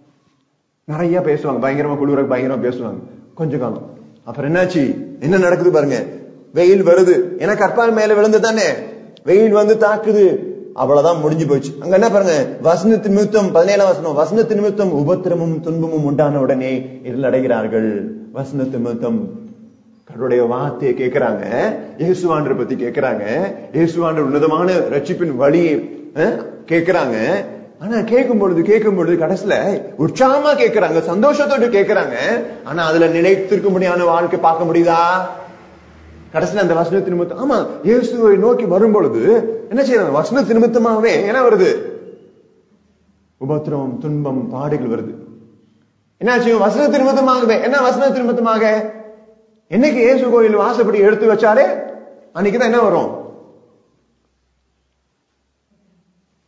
நிறைய பேசுவாங்க பயங்கரமா குளிர பயங்கரமா பேசுவாங்க கொஞ்ச காலம் அப்புறம் என்னாச்சு என்ன நடக்குது பாருங்க வெயில் வருது ஏன்னா கற்பால் மேல விழுந்து தானே வெயில் வந்து தாக்குது அவ்வளவுதான் முடிஞ்சு போச்சு அங்க என்ன பாருங்க வசனத்து நிமித்தம் பதினேழாம் வசனம் வசனத்து நிமித்தம் உபத்திரமும் துன்பமும் உண்டான உடனே இருள் அடைகிறார்கள் வசனத்து நிமித்தம் கடவுளுடைய வார்த்தையை கேட்கிறாங்க இயேசுவாண்டரை பத்தி கேட்கிறாங்க இயேசுவாண்டர் உன்னதமான ரட்சிப்பின் வழியை அஹ், கேட்கிறாங்க ஆனா கேட்கும் பொழுது கேட்கும் பொழுது கடைசியில உற்சாகமா கேட்கிறாங்க சந்தோஷத்தோடு கேட்கிறாங்க ஆனா அதுல நிலைத்திருக்க முடியாத வாழ்க்கை பார்க்க முடியுதா கடைசியில அந்த வசனத்து நிமித்தம் ஆமா இயேசுவை நோக்கி வரும் பொழுது என்ன செய்யறாங்க வசனத்து நிமித்தமாவே என்ன வருது உபத்திரவம் துன்பம் பாடுகள் வருது என்னாச்சு வசனத்து நிமித்தமாகவே என்ன வசனத்து நிமித்தமாக என்னைக்கு இயேசு கோயில் வாசப்படி எடுத்து வச்சாலே அன்னைக்குதான் என்ன வரும்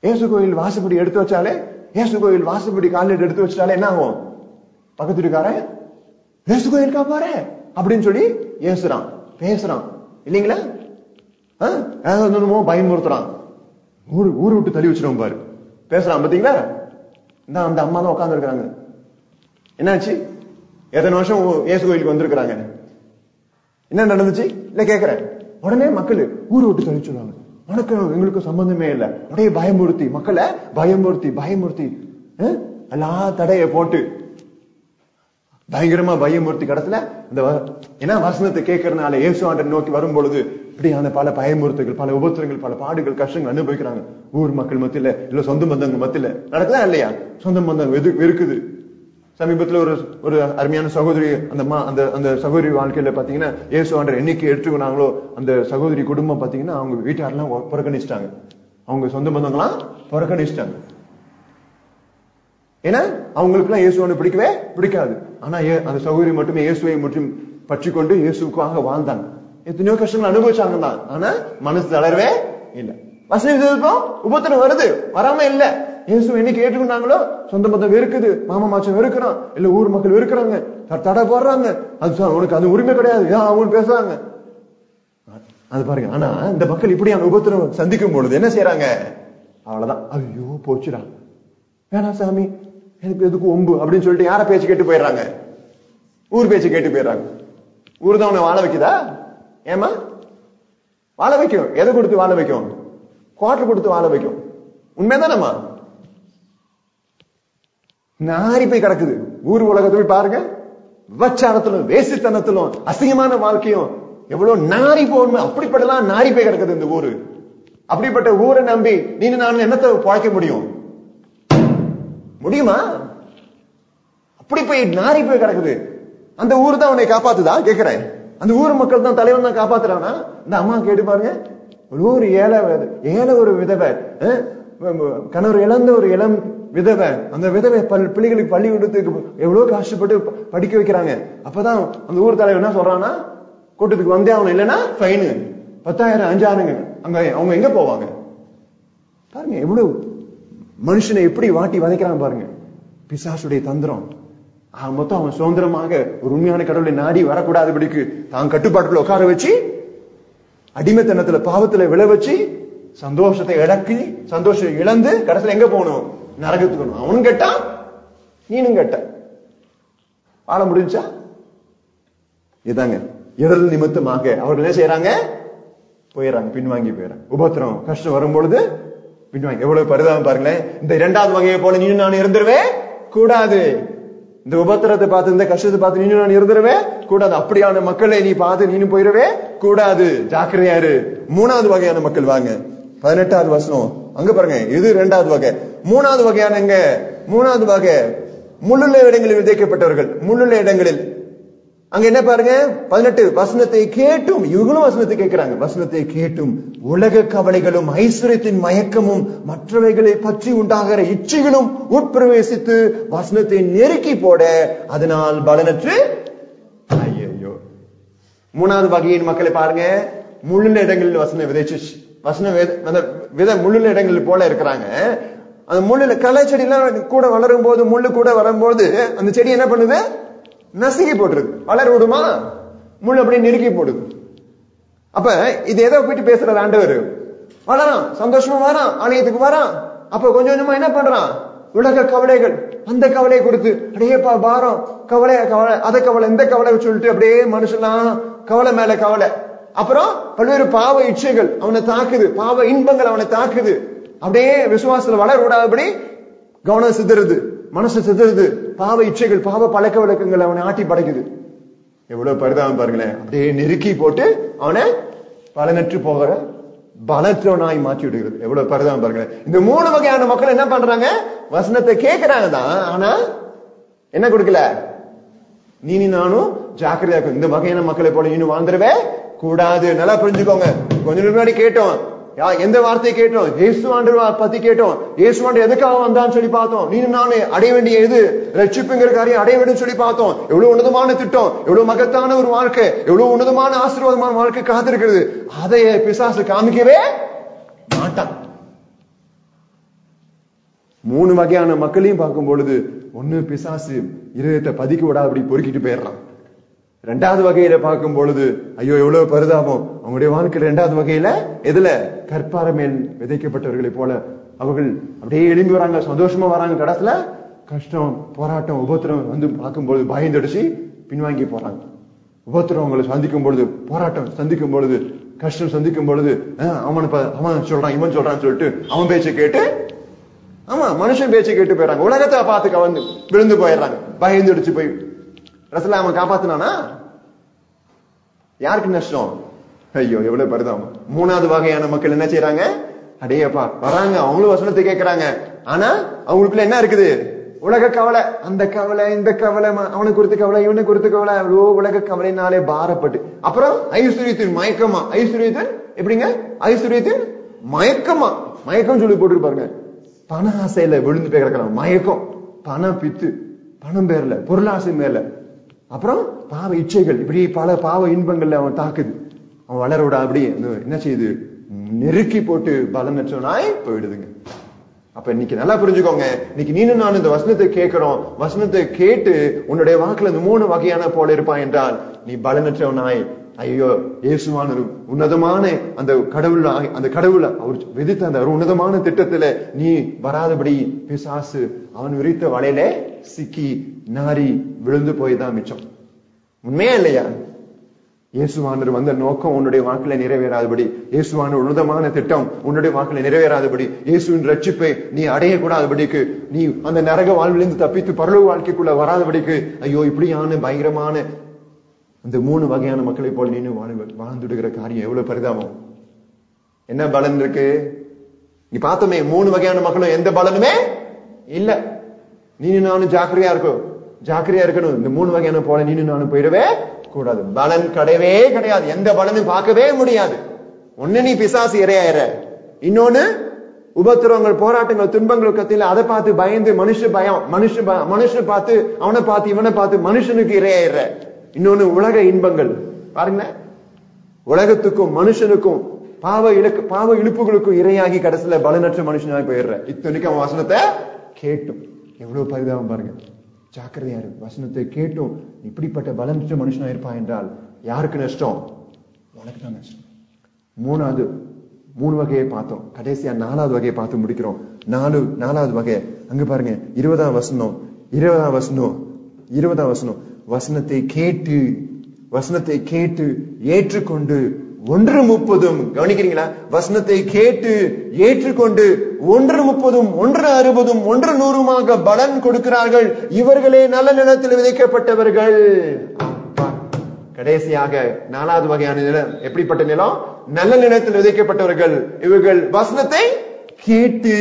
இயேசு கோயில் வாசப்படி எடுத்து வச்சாலே இயேசு கோயில் வாசப்படி காலில் எடுத்து வச்சாலே என்ன ஆகும் பக்கத்து வீட்டுக்காரன் இயேசு கோயிலுக்கா பாரு அப்படின்னு சொல்லி ஏசுறான் பேசுறான் இல்லைங்களா ஆ? ஏதாவது ஒண்ணுமோ பயமுறுத்துறான் ஊரு ஊரு விட்டு தள்ளி வச்சிருவோம் பாரு பேசுறான் பாத்தீங்களா இந்த அந்த அம்மா தான் உட்கார்ந்து இருக்கிறாங்க என்னாச்சு எத்தனை வருஷம் ஊ- இயேசு கோயிலுக்கு வந்திருக்கிறாங்க என்ன நடந்துச்சு இல்ல கேக்குறேன் உடனே மக்கள் ஊரை விட்டு தள்ளி சொல்லுவாங்க உனக்கு எங்களுக்கு சம்பந்தமே இல்ல அப்படியே பயமுறுத்தி மக்களை பயமுறுத்தி பயமுறுத்தி ஆ? எல்லா தடைய போட்டு பயங்கரமா பயமுறுத்தி கடத்துல இந்த வ- ஏன்னா வசனத்தை கேட்கறதுனால இயேசுவாண்டை நோக்கி வரும் பொழுது இப்படியான பல பயமுறுத்துகள் பல உபத்திரங்கள் பல பாடுகள் கஷ்டங்கள் அனுபவிக்கிறாங்க ஊர் மக்கள் மத்தியில இல்ல சொந்த பந்தங்கள் மத்தியில நடக்குதா இல்லையா சொந்த பந்தம் வெது வெறுக்குது சமீபத்துல ஒரு ஒரு அருமையான சகோதரி அந்த மா அந்த அந்த சகோதரி வாழ்க்கையில பாத்தீங்கன்னா இயேசுவாண்டர் என்னைக்கு எடுத்துக்கினாங்களோ அந்த சகோதரி குடும்பம் பாத்தீங்கன்னா அவங்க வீட்டாரெல்லாம் புறக்கணிச்சிட்டாங்க அவங்க சொந்த பந்தங்களாம் புறக்கணிச்சிட்டாங்க ஏன்னா அவங்களுக்கு எல்லாம் இயேசுவனை பிடிக்கவே பிடிக்காது ஆனா ஏ- அந்த சகோதரி மட்டுமே இயேசுவை மட்டும் பற்றி கொண்டு இயேசுக்காக வாழ்ந்தாங்க எத்தனையோ கஷ்டங்கள் அனுபவிச்சாங்க தான் ஆனா மனசு தளரவே இல்ல வசதி விதப்போ உபத்திரம் வருது வராம இல்ல இயேசு என்னைக்கு ஏற்றுக்கொண்டாங்களோ சொந்த பந்தம் வெறுக்குது மாமா மாச்சம் வெறுக்கிறான் இல்ல ஊர் மக்கள் வெறுக்கிறாங்க த- தடை போடுறாங்க அது சொ- உனக்கு அது உரிமை கிடையாது ஏன் அவங்க பேசுறாங்க அது பாருங்க ஆனா இந்த மக்கள் இப்படியான உபத்திரம் சந்திக்கும் பொழுது என்ன செய்யறாங்க அவ்வளவுதான் ஐயோ போச்சுடா வேணாம் சாமி எனக்கு எதுக்கு ஒம்பு அப்படின்னு சொல்லிட்டு யார பேச்சு கேட்டு போயிடுறாங்க ஊர் பேச்சு கேட்டு போயிடுறாங்க ஊர் தான் உன்னை வாழ வைக்குதா ஏமா வாழ வைக்கும் எதை கொடுத்து வாழ வைக்கும் குவார்டர் கொடுத்து வாழ வைக்கும் உண்மைதானம்மா நாரி போய் கிடக்குது ஊர் உலகத்தை போய் பாருங்க விபச்சாரத்திலும் வேசித்தனத்திலும் அசிங்கமான வாழ்க்கையும் எவ்வளவு நாரி போகணும் அப்படிப்பட்டலாம் நாரி போய் கிடக்குது இந்த ஊரு அப்படிப்பட்ட ஊரை நம்பி நீ நான் என்னத்தை பழைக்க முடியும் முடியுமா அப்படி போய் நாரி போய் கிடக்குது அந்த ஊர் தான் உன்னை காப்பாத்துதா கேக்குறேன் அந்த ஊர் மக்கள் தான் தலைவன் தான் காப்பாத்துறானா இந்த அம்மா கேட்டு பாருங்க ஒரு ஊர் ஏழை வித- ஏழை ஒரு விதவை அஹ், கணவர் இழந்த ஒரு இளம் விதவை அந்த விதவை பல் பிள்ளைகளுக்கு பள்ளி விடுறதுக்கு எவ்வளவு கஷ்டப்பட்டு ப- படிக்க வைக்கிறாங்க அப்பதான் அந்த ஊர் தலைவர் என்ன சொல்றான்னா கூட்டத்துக்கு வந்தே அவன் இல்லைன்னா ஃபைனு பத்தாயிரம் அஞ்சாயிரங்க அங்க அவங்க எங்க போவாங்க பாருங்க எவ்வளவு மனுஷனை எப்படி வாட்டி வதைக்கிறான் பாருங்க பிசாசுடைய தந்திரம் ஆக மொத்தம் அவன் சுதந்திரமாக ஒரு உண்மையான கடவுளை நாடி வரக்கூடாதபடிக்கு தான் கட்டுப்பாட்டுல உட்கார வச்சு அடிமைத்தனத்துல பாவத்துல விழ வச்சு சந்தோஷத்தை இழக்கி சந்தோஷத்தை இழந்து கடைசியில எங்க போகணும் நரகத்துக்கு போகணும் அவனும் கேட்டான் நீனும் கேட்ட வாழ முடிஞ்சா இதாங்க இடல் நிமித்தமாக அவர்கள் என்ன செய்யறாங்க போயிடறாங்க பின்வாங்கி போயிடறாங்க உபத்திரம் கஷ்டம் வரும்பொழுது பின்வாங்கி எவ்வளவு பரிதாபம் பாருங்களேன் இந்த இரண்டாவது வகையை போல நீ நான் இருந்துருவே கூடாது இந்த உபத்திரத்தை பார்த்து இந்த கஷ்டத்தை பார்த்து நீ நான் இருந்துருவே கூடாது அப்படியான மக்களை நீ பார்த்து நீனும் போயிடவே கூடாது ஜாக்கிரதையா இரு மூணாவது வகையான மக்கள் வாங்க பதினெட்டாவது வசனம் அங்க பாருங்க இது இரண்டாவது வகை மூணாவது வகையானங்க மூணாவது வகை முள்ளுள்ள இடங்களில் விதைக்கப்பட்டவர்கள் முள்ளுள்ள இடங்களில் அங்க என்ன பாருங்க பதினெட்டு வசனத்தை கேட்டும் இவங்களும் வசனத்தை கேட்கிறாங்க வசனத்தை கேட்டும் உலக கவலைகளும் ஐஸ்வர்யத்தின் மயக்கமும் மற்றவைகளை பற்றி உண்டாகிற இச்சைகளும் உட்பிரவேசித்து வசனத்தை நெருக்கி போட அதனால் பலனற்று ஐயோ மூணாவது வகையின் மக்களை பாருங்க முள்ளுள்ள இடங்களில் வசனம் விதைச்சு வசனம் வித- அந்த வித முள்ளுள்ள இடங்களில் போல இருக்கிறாங்க அந்த முள்ளுல களை செடி எல்லாம் கூட வளரும் போது முள்ளு கூட வரும்போது அந்த செடி என்ன பண்ணுது நசுக்கி போட்டுருது வளர விடுமா முள் அப்படியே நெருக்கி போடுது அப்ப இது எதை போயிட்டு பேசுறாரு ஆண்டவர் வளரான் சந்தோஷமா வரான் ஆலயத்துக்கு வரான் அப்ப கொஞ்சம் கொஞ்சமா என்ன பண்றான் உலக கவலைகள் அந்த கவலையை கொடுத்து அடையே பா பாரம் கவலை கவலை அத கவலை இந்த கவலை சொல்லிட்டு அப்படியே மனுஷன்லாம் கவலை மேல கவலை அப்புறம் பல்வேறு பாவ இச்சைகள் அவனை தாக்குது பாவ இன்பங்கள் அவனை தாக்குது அப்படியே விசுவாசத்துல வளர விடாதபடி கவனம் சிதறுது மனசு சிதறுது பாவ இச்சைகள் பாவ பழக்க வழக்கங்கள் அவனை ஆட்டி படைக்குது எவ்வளவு பரிதாபம் பாருங்களேன் அப்படியே நெருக்கி போட்டு அவனை பலனற்று போகிற பலற்றவனாய் மாற்றி விடுகிறது எவ்வளவு பரிதாபம் பாருங்களேன் இந்த மூணு வகையான மக்கள் என்ன பண்றாங்க வசனத்தை கேட்கிறாங்க தான் ஆனா என்ன கொடுக்கல நீ நீ நானும் ஜாக்கிரதையா இருக்கணும். இந்த வகையான மக்களை போல இன்னும் வாழ்ந்துடவே கூடாது நல்லா புரிஞ்சுக்கோங்க கொஞ்ச நேரம் முன்னாடி கேட்டோம் யா எந்த வார்த்தையை கேட்டோம் இயேசு ஆண்டு பத்தி கேட்டோம் இயேசு ஆண்டு எதுக்காக வந்தான்னு சொல்லி பார்த்தோம் நீ நானே அடைய வேண்டிய எது ரட்சிப்புங்கிற காரியம் அடைய வேண்டும் சொல்லி பார்த்தோம் எவ்வளவு உன்னதமான திட்டம் எவ்வளவு மகத்தான ஒரு வாழ்க்கை எவ்வளவு உன்னதமான ஆசீர்வாதமான வாழ்க்கை காத்திருக்கிறது அதை பிசாசு காமிக்கவே மாட்டான் மூணு வகையான மக்களையும் பார்க்கும் பொழுது ஒண்ணு பிசாசு இருதயத்தை பதிக்க விடாதபடி பொறுக்கிட்டு போயிடுறான் ரெண்டாவது வகையில பார்க்கும் பொழுது ஐயோ எவ்வளவு பரிதாபம் அவங்களுடைய வாழ்க்கையில ரெண்டாவது வகையில எதுல கற்பார மேல் விதைக்கப்பட்டவர்களைப் போல அவர்கள் அப்படியே எழும்பி வராங்க சந்தோஷமா வராங்க கடைசில கஷ்டம் போராட்டம் உபத்திரம் வந்து பார்க்கும்பொழுது பயந்தடிச்சு பின்வாங்கி போறாங்க உபத்திரம் அவங்களை சந்திக்கும் பொழுது போராட்டம் சந்திக்கும் பொழுது கஷ்டம் சந்திக்கும் பொழுது அஹ், அவனை ப- அவன் சொல்றான் இவன் சொல்றான்னு சொல்லிட்டு அவன் பேச்சை கேட்டு ஆமா மனுஷன் பேச்சை கேட்டு போயிடுறாங்க உலகத்தை பார்த்து கவர்ந்து விழுந்து போயிடுறாங்க பயந்துடிச்சு போய் ரசல அவன் காப்பாத்தினானா யாருக்கு நஷ்டம் ஐயோ எவ்வளவு பரிதாபம் மூணாவது வகையான மக்கள் என்ன செய்யறாங்க அடேயப்பா வராங்க அவங்களும் வசனத்தை கேட்கறாங்க ஆனா அவங்களுக்குள்ள என்ன இருக்குது உலக கவலை அந்த கவலை இந்த கவலை ம- அவனை குறித்து கவலை இவனை குறித்து கவலை அவ்வளோ உலக கவலைனாலே பாரப்பட்டு அப்புறம் ஐஸ்வர்யத்தின் மயக்கமா ஐஸ்வர்யத்தின் எப்படிங்க ஐஸ்வர்யத்தின் மயக்கமா மயக்கம் சொல்லி போட்டுருப்பாருங்க பண ஆசையில விழுந்து போய் கிடக்கிறான் மயக்கம் பணம் பித்து பணம் பேர்ல பொருளாசை மேல அப்புறம் பாவ இச்சைகள் இப்படி பல பாவ இன்பங்கள்ல அவன் தாக்குது அவன் வளர விட அப்படி என்ன செய்யுது நெருக்கி போட்டு பலனற்றவனாய் போயிடுதுங்க அப்ப இன்னைக்கு நல்லா புரிஞ்சுக்கோங்க இன்னைக்கு நீனும் நானும் இந்த வசனத்தை கேட்கிறோம் வசனத்தை கேட்டு உன்னுடைய வாக்குல இந்த மூணு வகையான போல இருப்பான் என்றால் நீ பலனற்றவனாய் ஐயோ இயேசுவான ஒரு உன்னதமான அந்த கடவுள் அந்த கடவுள் அவர் விதித்த அந்த ஒரு உன்னதமான திட்டத்துல நீ வராதபடி பிசாசு அவன் விரித்த வலையில சிக்கி நாரி விழுந்து போய் தான் மிச்சம் உண்மையா இல்லையா இயேசுவானர் வந்த நோக்கம் உன்னுடைய வாக்குல நிறைவேறாதபடி இயேசுவான உன்னதமான திட்டம் உன்னுடைய வாக்குல நிறைவேறாதபடி இயேசுவின் ரட்சிப்பை நீ அடையக்கூடாதபடிக்கு நீ அந்த நரக வாழ்விலிருந்து தப்பித்து பரலோக வாழ்க்கைக்குள்ள வராதபடிக்கு ஐயோ இப்படியான பயங்கரமான அந்த மூணு வகையான மக்களை போல் நீனு வாழ் வாழ்ந்துடுகிற காரியம் எவ்வளவு பரிதாபம் என்ன பலன் இருக்கு நீ பார்த்தோமே மூணு வகையான மக்களும் எந்த பலனுமே இல்ல நீனு நானும் ஜாக்கிரதையா இருக்கும் ஜாக்கிரதையா இருக்கணும் இந்த மூணு வகையான போல நீனு நானும் போயிடவே கூடாது பலன் கிடையவே கிடையாது எந்த பலனும் பார்க்கவே முடியாது ஒண்ணு நீ பிசாசு இரையாயிர இன்னொன்னு உபத்திரவங்கள் போராட்டங்கள் துன்பங்கள் கத்தில அதை பார்த்து பயந்து மனுஷ பயம் மனுஷ ப- மனுஷனை பார்த்து அவனை பார்த்து இவனை பார்த்து மனுஷனுக்கு இரையாயிர இன்னொன்னு உலக இன்பங்கள் பாருங்க உலகத்துக்கும் மனுஷனுக்கும் பாவ இலக்கு பாவ இழுப்புகளுக்கும் இரையாகி கடைசியில பலனற்ற மனுஷனாய் போயிடுற இத்தனைக்கும் அவன் வசனத்தை கேட்டும் எவ்வளவு பரிதாபம் பாருங்க ஜாக்கிரதையா இருக்கு வசனத்தை கேட்டும் இப்படிப்பட்ட பலனற்ற மனுஷனா இருப்பான் என்றால் யாருக்கு நஷ்டம் உனக்கு தான் நஷ்டம் மூணாவது மூணு வகையை பார்த்தோம் கடைசியா நாலாவது வகையை பார்த்து முடிக்கிறோம் நாலு நாலாவது வகை அங்க பாருங்க இருபதாம் வசனம் இருபதாம் வசனம் இருபதாம் வசனம் வசனத்தை கேட்டு வசனத்தை கேட்டு ஏற்றுக்கொண்டு ஒன்று முப்பதும் கவனிக்கிறீங்களா வசனத்தை கேட்டு ஏற்றுக்கொண்டு ஒன்று முப்பதும் ஒன்று அறுபதும் ஒன்று நூறுமாக பலன் கொடுக்கிறார்கள் இவர்களே நல்ல நிலத்தில் விதைக்கப்பட்டவர்கள் அப்பா. கடைசியாக நாலாவது வகையான நிலம் எப்படிப்பட்ட நிலம் நல்ல நிலத்தில் விதைக்கப்பட்டவர்கள் இவர்கள் வசனத்தை கேட்டு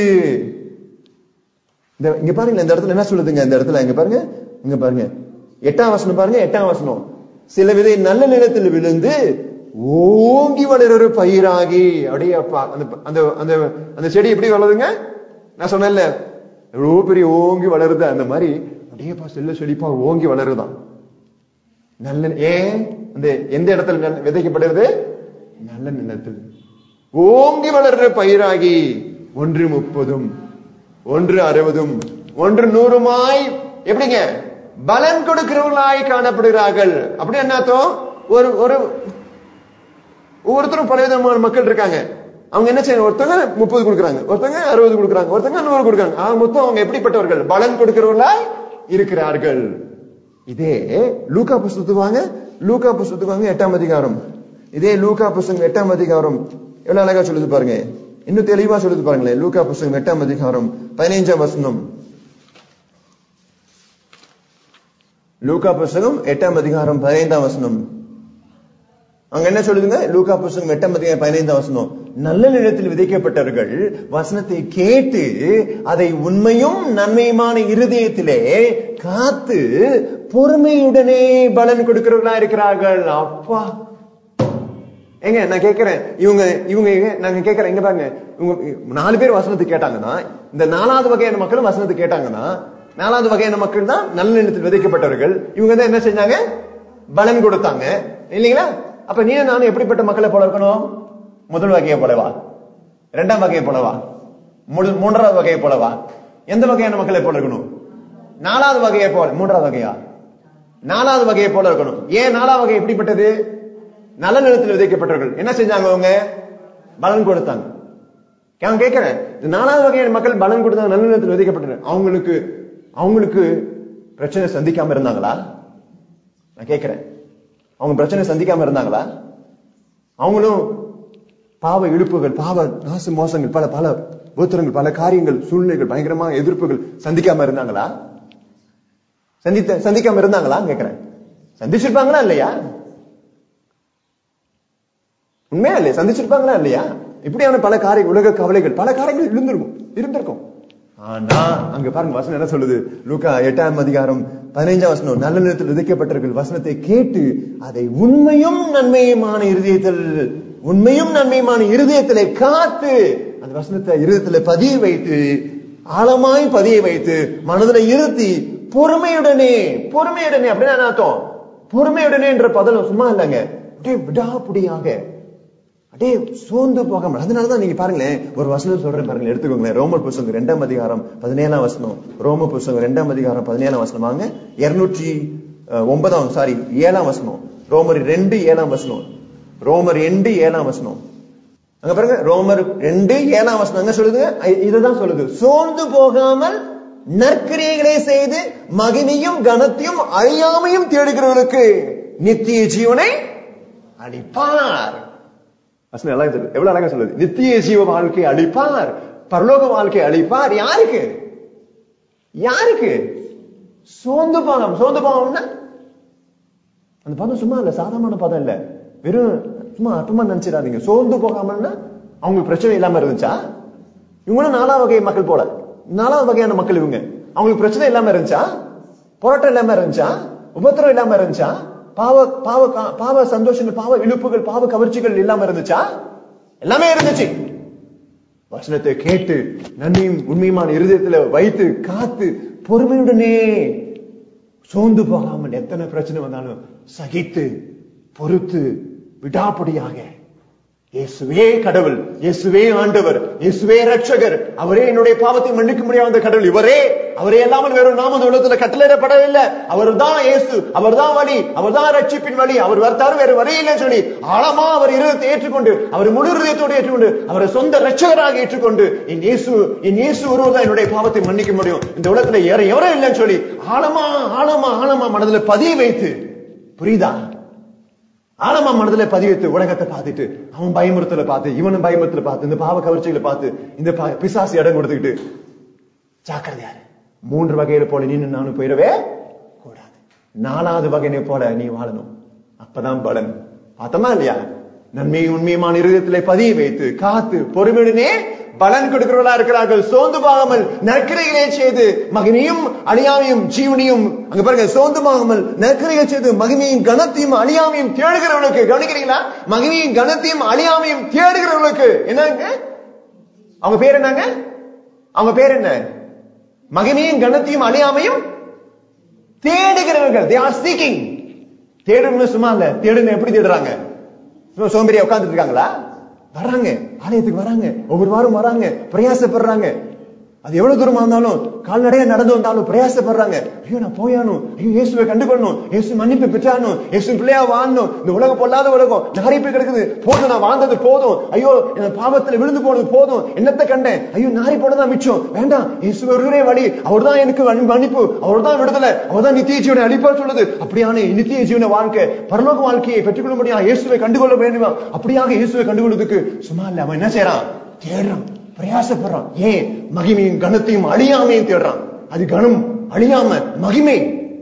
இந்த இங்க பாருங்க இந்த இடத்துல என்ன சொல்லுதுங்க இந்த இடத்துல இங்க பாருங்க இங்க பாருங்க எட்டாம் வசனம் பாருங்க எட்டாம் வசனம் சில விதை நல்ல நிலத்தில் விழுந்து ஓங்கி வளர ஒரு பயிராகி அப்படியே அப்பா அந்த அந்த அந்த அந்த செடி எப்படி வளருதுங்க நான் சொன்னேன்ல எவ்வளவு பெரிய ஓங்கி வளருது அந்த மாதிரி அப்படியேப்பா செல்ல செழிப்பா ஓங்கி வளருதான் நல்ல ஏன் அந்த எந்த இடத்துல நெல் விதைக்கப்படுறது நல்ல நிலத்தில் ஓங்கி வளர்ற பயிராகி ஒன்று முப்பதும் ஒன்று அறுபதும் ஒன்று நூறுமாய் எப்படிங்க பலன் கொடுக்கிறவர்களாய் காணப்படுகிறார்கள் அப்படி என்ன அர்த்தம் ஒரு ஒரு ஒவ்வொருத்தரும் பல விதமான மக்கள் இருக்காங்க அவங்க என்ன செய்யணும் ஒருத்தங்க முப்பது கொடுக்குறாங்க ஒருத்தங்க அறுபது கொடுக்குறாங்க ஒருத்தங்க நூறு கொடுக்குறாங்க ஆக மொத்தம் அவங்க எப்படிப்பட்டவர்கள் பலன் கொடுக்கிறவர்களாய் இருக்கிறார்கள் இதே லூக்கா புஸ்தகத்துக்கு வாங்க லூக்கா புஸ்தகத்துக்கு வாங்க எட்டாம் அதிகாரம் இதே லூக்கா புஸ்தகம் எட்டாம் அதிகாரம் எவ்வளவு அழகா சொல்லுது பாருங்க இன்னும் தெளிவா சொல்லுது பாருங்களேன் லூக்கா புஸ்தகம் எட்டாம் அதிகாரம் பதினைஞ்சாம் வசனம் லூக்கா புஸ்தகம் எட்டாம் அதிகாரம் பதினைந்தாம் வசனம் அங்க என்ன சொல்லுதுங்க லூக்கா புஸ்தகம் எட்டாம் அதிகாரம் பதினைந்தாம் வசனம் நல்ல நிலத்தில் விதைக்கப்பட்டவர்கள் வசனத்தை கேட்டு அதை உண்மையும் நன்மையுமான இருதயத்திலே காத்து பொறுமையுடனே பலன் கொடுக்கிறவர்களா இருக்கிறார்கள் அப்பா ஏங்க நான் கேட்கிறேன் இவங்க இவங்க நாங்க கேட்கிறேன் இங்க பாருங்க இவங்க நாலு பேர் வசனத்தை கேட்டாங்கன்னா இந்த நாலாவது வகையான மக்களும் வசனத்தை கேட்டாங்கன்னா நாலாவது வகையான மக்கள் தான் நல்ல எண்ணத்தில் விதைக்கப்பட்டவர்கள் இவங்க தான் என்ன செஞ்சாங்க பலன் கொடுத்தாங்க இல்லைங்களா அப்ப நீ நானும் எப்படிப்பட்ட மக்களை போல இருக்கணும் முதல் வகையை போலவா இரண்டாம் வகையை போலவா மூணு- மூன்றாவது வகையை போலவா எந்த வகையான மக்களை போல இருக்கணும் நாலாவது வகையை போல மூன்றாவது வகையா நாலாவது வகையை போல இருக்கணும் ஏன் நாலாவது வகை எப்படிப்பட்டது நல்ல நிலத்தில் விதைக்கப்பட்டவர்கள் என்ன செஞ்சாங்க அவங்க பலன் கொடுத்தாங்க நான் கேட்கிறேன் இந்த நாலாவது வகையான மக்கள் பலன் கொடுத்தாங்க நல்ல நிலத்தில் விதைக்கப்பட்டனர் அவங்களுக்கு அவங்களுக்கு பிரச்சனை சந்திக்காம இருந்தாங்களா நான் கேட்கிறேன் அவங்க பிரச்சனை சந்திக்காம இருந்தாங்களா அவங்களும் பாவ இழுப்புகள் பாவ நாச மோசங்கள் பல பல பூத்திரங்கள் பல காரியங்கள் சூழ்நிலைகள் பயங்கரமான எதிர்ப்புகள் சந்திக்காம இருந்தாங்களா சந்தித்த சந்திக்காம இருந்தாங்களா கேக்குறேன் சந்திச்சிருப்பாங்களா இல்லையா உண்மையா இல்லையா சந்திச்சிருப்பாங்களா இல்லையா இப்படியான பல காரிய உலக கவலைகள் பல காரியங்கள் இருந்திருக்கும் இருந்திருக்கும் ஆனா அங்க பாருங்க வசனம் என்ன சொல்லுது லூக்கா எட்டாம் அதிகாரம் பதினைஞ்சாம் வசனம் நல்ல நிலத்தில் விதைக்கப்பட்டவர்கள் வசனத்தை கேட்டு அதை உண்மையும் நன்மையுமான இருதயத்தில் உண்மையும் நன்மையுமான இருதயத்திலே காத்து அந்த வசனத்தை இருதயத்திலே பதிய வைத்து ஆழமாய் பதிய வைத்து மனதில் இருத்தி பொறுமையுடனே பொறுமையுடனே அப்படின்னு என்ன அர்த்தம் பொறுமையுடனே என்ற பதம் சும்மா இல்லைங்க அப்படியே விடாப்புடியாக அப்படியே சோர்ந்து போகாம அதனாலதான் நீங்க பாருங்களேன் ஒரு வசனம் சொல்றேன் பாருங்களேன் எடுத்துக்கோங்களேன் ரோமர் புஸ்தகம் ரெண்டாம் அதிகாரம் பதினேழாம் வசனம் ரோம புஸ்தகம் ரெண்டாம் அதிகாரம் பதினேழாம் வசனம் வாங்க இருநூற்றி ஒன்பதாம் சாரி ஏழாம் வசனம் ரோமர் ரெண்டு ஏழாம் வசனம் ரோமர் ரெண்டு ஏழாம் வசனம் அங்க பாருங்க ரோமர் ரெண்டு ஏழாம் வசனம் அங்க சொல்லுது இதுதான் சொல்லுது சோர்ந்து போகாமல் நற்கிரியைகளை செய்து மகிமையும் கனத்தையும் அழியாமையும் தேடுகிறவர்களுக்கு நித்திய ஜீவனை அளிப்பார் வசனம் எல்லாம் சொல்லுது எவ்வளவு அழகா சொல்லுது நித்திய ஜீவ வாழ்க்கை அளிப்பார் பரலோக வாழ்க்கை அளிப்பார் யாருக்கு யாருக்கு சோர்ந்து போகாம சோர்ந்து போகாமன்னா அந்த பதம் சும்மா இல்ல சாதாரண பதம் இல்ல வெறும் சும்மா அற்பமா நினைச்சிடாதீங்க சோர்ந்து போகாமன்னா அவங்களுக்கு பிரச்சனை இல்லாம இருந்துச்சா இவங்களும் நாலாவது வகை மக்கள் போல நாலாவது வகையான மக்கள் இவங்க அவங்களுக்கு பிரச்சனை இல்லாம இருந்துச்சா போராட்டம் இல்லாம இருந்துச்சா உபத்திரம் இல்லாம இருந்துச்சா பாவ பாவ பாவ சந்தோஷங்கள் பாவ இழுப்புகள் பாவ கவர்ச்சிகள் இல்லாம இருந்துச்சா எல்லாமே இருந்துச்சு வசனத்தை கேட்டு நன்மையும் உண்மையுமான இருதயத்துல வைத்து காத்து பொறுமையுடனே சோர்ந்து போகாமல் எத்தனை பிரச்சனை வந்தாலும் சகித்து பொறுத்து விடாப்படியாக இயேசுவே கடவுள் இயேசுவே ஆண்டவர் இயேசுவே ரட்சகர் அவரே என்னுடைய பாவத்தை மன்னிக்க முடியாத கடவுள் இவரே அவரே இல்லாமல் வேறு நாம இந்த உலகத்துல கட்டளையிடப்படவில்லை அவர் தான் இயேசு அவர் தான் வழி அவர் தான் ரட்சிப்பின் வழி அவர் வர்த்தாரு வேறு வழி இல்லைன்னு சொல்லி ஆழமா அவர் இருதயத்தை ஏற்றுக்கொண்டு அவர் முழு இருதயத்தோடு ஏற்றுக்கொண்டு அவரை சொந்த ரட்சகராக ஏற்றுக்கொண்டு என் இயேசு என் இயேசு ஒருவர் தான் என்னுடைய பாவத்தை மன்னிக்க முடியும் இந்த உலகத்துல ஏற எவரும் இல்லைன்னு சொல்லி ஆழமா ஆழமா ஆழமா மனதுல பதிய வைத்து புரியுதா ஆழமா மனதுல பதிவித்து உலகத்தை பார்த்துட்டு அவன் பயமுறுத்தல பார்த்து இவனும் பயமுறுத்தல பார்த்து இந்த பாவ கவர்ச்சிகளை பார்த்து இந்த பிசாசு இடம் கொடுத்துக்கிட்டு ஜாக்கிரதையாரு மூன்று வகையில போல நீ நானும் போயிடவே கூடாது நாலாவது வகையினை போல நீ வாழணும் அப்பதான் பலன் பார்த்தமா இல்லையா நன்மை உண்மையுமான இருதயத்திலே பதிய வைத்து காத்து பொறுமையுடனே பலன் கொடுக்கிறவர்களா இருக்கிறார்கள் சோர்ந்து போகாமல் நற்கிரைகளை செய்து மகிமையும் அழியாமையும் ஜீவனையும் அங்க பாருங்க சோர்ந்து போகாமல் நற்கிரைகள் செய்து மகிமையும் கனத்தையும் அழியாமையும் தேடுகிறவர்களுக்கு கவனிக்கிறீங்களா மகிமையும் கனத்தையும் அழியாமையும் தேடுகிறவர்களுக்கு என்னங்க அவங்க பேர் என்னங்க அவங்க பேர் என்ன மகிமையும் கனத்தையும் அழியாமையும் தேடுகிறவர்கள் தே ஆர் சீக்கிங் தேடுன்னு சும்மா இல்ல தேடுன்னு எப்படி தேடுறாங்க சோம்பேறியா உட்கார்ந்துட்டு இருக்காங்களா வராங்க ஆலயத்துக்கு வராங்க ஒவ்வொரு வாரம் வராங்க பிரயாசப்படுறாங்க அது எவ்வளவு தூரமா இருந்தாலும் கால்நடையா நடந்து வந்தாலும் பிரயாசப்படுறாங்க ஐயோ நான் போயானும் ஐயோ இயேசுவை கண்டுகொள்ளணும் இயேசு மன்னிப்பு பெற்றானும் இயேசு பிள்ளையா வாழணும் இந்த உலகம் பொல்லாத உலகம் நாரி போய் கிடக்குது போதும் நான் வாழ்ந்தது போதும் ஐயோ என் பாவத்துல விழுந்து போனது போதும் என்னத்தை கண்டேன் ஐயோ நாரி போனதான் மிச்சம் வேண்டாம் இயேசு ஒருவரே வழி அவர் தான் எனக்கு மன்னிப்பு அவர் தான் விடுதலை அவர் தான் நித்திய ஜீவனை அளிப்பா சொல்லுது அப்படியான நித்திய ஜீவன வாழ்க்கை பரலோக வாழ்க்கையை பெற்றுக்கொள்ள முடியும் இயேசுவை கண்டுகொள்ள வேண்டுமா அப்படியாக இயேசுவை கண்டுகொள்வதற்கு சும்மா இல்ல அவன் என்ன செய்யறான் தேடுறான் பிரயாசப்படுறான் ஏன் மகிமையும் கனத்தையும் அழியாமையும் தேடுறான் அது கனம் அழியாம மகிமை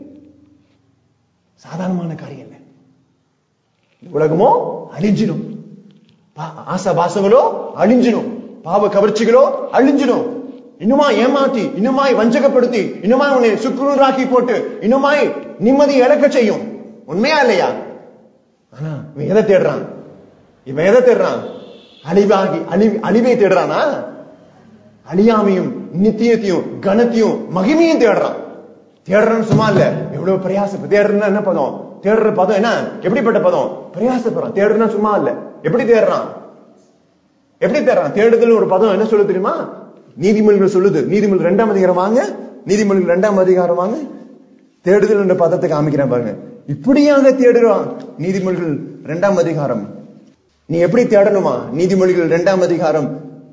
சாதாரணமான காரியம் இல்லை உலகமோ அழிஞ்சிடும் ஆசா பாசங்களோ அழிஞ்சிடும் பாவ கவர்ச்சிகளோ அழிஞ்சிடும் இன்னுமா ஏமாத்தி இன்னுமாய் வஞ்சகப்படுத்தி இன்னுமாய் உன்னை சுக்குநூறாக்கி போட்டு இன்னுமாய் நிம்மதி இழக்க செய்யும் உண்மையா இல்லையா ஆனா இவன் எதை தேடுறான் இவன் எதை தேடுறான் அழிவாகி அழி அழிவை தேடுறானா அழியாமையும் நித்தியத்தையும் கனத்தையும் மகிமையும் தேடுறான் தேடுறன்னு சும்மா இல்ல எவ்வளவு பிரயாசம் தேடுறதுன்னா என்ன பதம் தேடுற பதம் என்ன எப்படிப்பட்ட பதம் பிரயாசப்படுறான் தேடுறா சும்மா இல்ல எப்படி தேடுறான் எப்படி தேடுறான் தேடுதல் ஒரு பதம் என்ன சொல்ல தெரியுமா
நீதிமொழிகள் சொல்லுது நீதிமொழி ரெண்டாம் அதிகாரம் வாங்க நீதிமொழிகள் ரெண்டாம் அதிகாரம் வாங்க தேடுதல் என்ற பதத்தை காமிக்கிறேன் பாருங்க இப்படியாக தேடுறான் நீதிமொழிகள் ரெண்டாம் அதிகாரம் நீ எப்படி தேடணுமா நீதிமொழிகள் ரெண்டாம் அதிகாரம்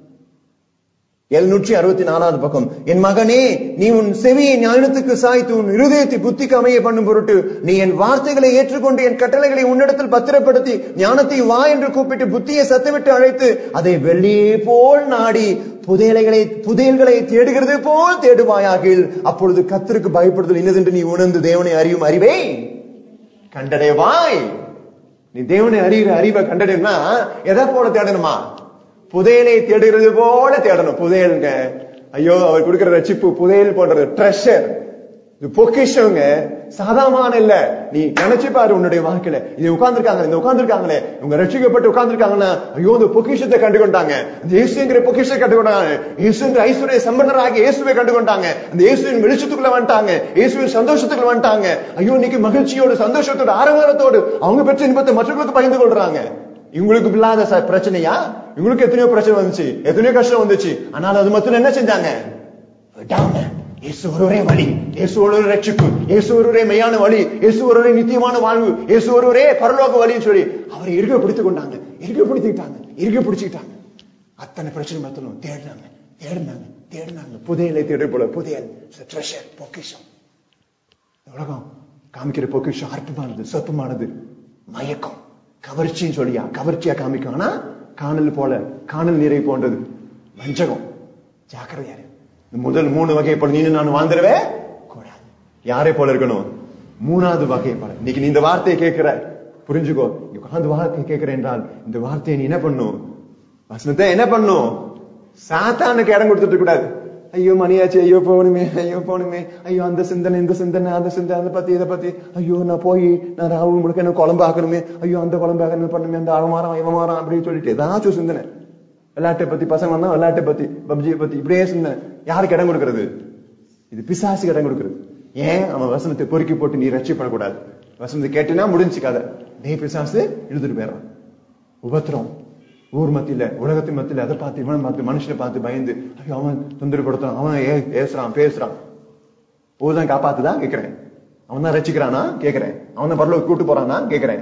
எழுநூற்றி அறுபத்தி நாலாவது பக்கம் என் மகனே நீ உன் செவியை ஞானத்துக்கு சாய்த்து உன் இருதயத்தை புத்திக்கு அமைய பண்ணும் பொருட்டு நீ என் வார்த்தைகளை ஏற்றுக்கொண்டு என் கட்டளைகளை உன்னிடத்தில் பத்திரப்படுத்தி ஞானத்தை வா என்று கூப்பிட்டு புத்தியை சத்தமிட்டு அழைத்து அதை வெள்ளியே போல் நாடி புதையலைகளை புதையல்களை தேடுகிறது போல் தேடுவாயாகில் அப்பொழுது கத்தருக்கு பயப்படுதல் இன்னதென்று நீ உணர்ந்து தேவனை அறியும் அறிவே கண்டடைவாய் நீ தேவனை அறிகிற அறிவை கண்டடைனா எதை போல தேடணுமா புதையலை தேடுகிறது போல தேடணும் புதையலுங்க ஐயோ அவர் கொடுக்கிற ரட்சிப்பு புதையல் போன்றது ட்ரெஷர் இது பொக்கிஷங்க சாதாரணமான இல்ல நீ நினைச்சு பாரு உன்னுடைய வாழ்க்கையில இது உட்கார்ந்துருக்காங்க இந்த உட்கார்ந்துருக்காங்களே இவங்க ரட்சிக்கப்பட்டு உட்கார்ந்துருக்காங்கன்னா ஐயோ இந்த பொக்கிஷத்தை கண்டுகொண்டாங்க இந்த இயேசுங்கிற பொக்கிஷத்தை கண்டுகொண்டாங்க இயேசுங்கிற ஐஸ்வர்ய சம்பந்தராகி இயேசுவை கண்டுகொண்டாங்க அந்த இயேசுவின் வெளிச்சத்துக்குள்ள வந்துட்டாங்க இயேசுவின் சந்தோஷத்துக்குள்ள வந்துட்டாங்க ஐயோ இன்னைக்கு மகிழ்ச்சியோடு சந்தோஷத்தோடு ஆரவாரத்தோடு அவங்க பெற்ற இன்பத்தை மற்றவங்களுக்கு பகிர்ந்து கொள்றாங்க இவங்களுக்கு இல்லாத ச- பிரச்சனையா இவங்களுக்கு எத்தனையோ பிரச்சனை வந்துச்சு எத்தனையோ கஷ்டம் வந்துச்சு ஆனால் அது மொத்தம் என்ன செஞ்சாங்க விடாம இயேசு ஒருவரே வழி இயேசு ஒருவரே ரட்சிப்பு இயேசு ஒருவரே மெய்யான வழி இயேசு ஒருவரே நித்தியமான வாழ்வு இயேசு ஒருவரே பரலோக வழின்னு சொல்லி அவரை இருக்க பிடித்துக் கொண்டாங்க இருக்க பிடித்துக்கிட்டாங்க இருக்க பிடிச்சுக்கிட்டாங்க அத்தனை பிரச்சனை மத்தலும் தேடினாங்க தேடினாங்க தேடினாங்க புதையலை தேடு போல புதையல் ட்ரெஷர் பொக்கிஷம் இந்த உலகம் காமிக்கிற பொக்கிஷம் அற்பமானது சொப்பமானது மயக்கம் கவர்ச்சின்னு சொல்லியா கவர்ச்சியா காமிக்கும் ஆனா காணல் போல காணல் நீரை போன்றது வஞ்சகம் ஜாக்கிரதையா இரு. இந்த முதல் மூணு வகையை போல நீ நான் வாழ்ந்துடவே கூடாது யாரை போல இருக்கணும் மூணாவது வகையை போல இன்னைக்கு நீ இந்த வார்த்தையை கேட்கிற புரிஞ்சுக்கோ நீ உட்கார்ந்து வார்த்தையை கேட்கிற என்றால் இந்த வார்த்தையை நீ என்ன பண்ணும் வசனத்தை என்ன பண்ணும் சாத்தானுக்கு இடம் கொடுத்துட்டு இருக்க கூடாது ஐயோ மணியாச்சு ஐயோ போகணுமே ஐயோ போகணுமே ஐயோ அந்த சிந்தனை இந்த சிந்தனை அந்த சிந்தனை அதை பத்தி இதை பத்தி ஐயோ நான் போய் நான் ராவு முழுக்க என்ன குழம்பு ஆக்கணுமே ஐயோ அந்த குழம்பு ஆக்கணும் பண்ணுமே அந்த அவன் மாறான் இவன் மாறான் அப்படின்னு சொல்லிட்டு ஏதாச்சும் சிந்தனை விளையாட்டை பத்தி பசங்க வந்தா விளையாட்டை பத்தி பப்ஜியை பத்தி இப்படியே சிந்தனை யாருக்கு இடம் கொடுக்கறது இது பிசாசுக்கு இடம் கொடுக்கறது ஏன் அவன் வசனத்தை பொறுக்கி போட்டு நீ ரட்சிப்படக்கூடாது வசனத்தை கேட்டினா முடிஞ்சு கதை நீ பிசாசு இழுத்துட்டு போயிடறான் உபத்திரம் ஊர் மத்தியில உலகத்தின் மத்தியில அதை பார்த்து இவனை பார்த்து மனுஷனை பார்த்து பயந்து ஐயோ அவன் தொந்தரப்படுத்துறான் அவன் ஏ பேசுறான் பேசுறான் ஊர் தான் காப்பாத்துதான் கேக்குறேன் அவன் தான் ரசிக்கிறானா கேக்குறேன் அவன் தான் பரலோக கூட்டு போறானா கேக்குறேன்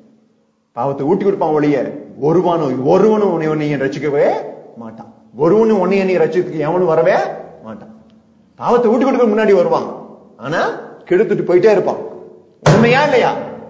பாவத்தை ஊட்டி கொடுப்பான் ஒழிய ஒருவனும் ஒருவனும் உன்னை உன்னை ரசிக்கவே மாட்டான் ஒருவனும் உன்னை நீ ரசிக்கிறதுக்கு எவனும் வரவே மாட்டான் பாவத்தை ஊட்டி கொடுக்க முன்னாடி வருவான் ஆனா கெடுத்துட்டு போயிட்டே இருப்பான் உண்மையா இல்லையா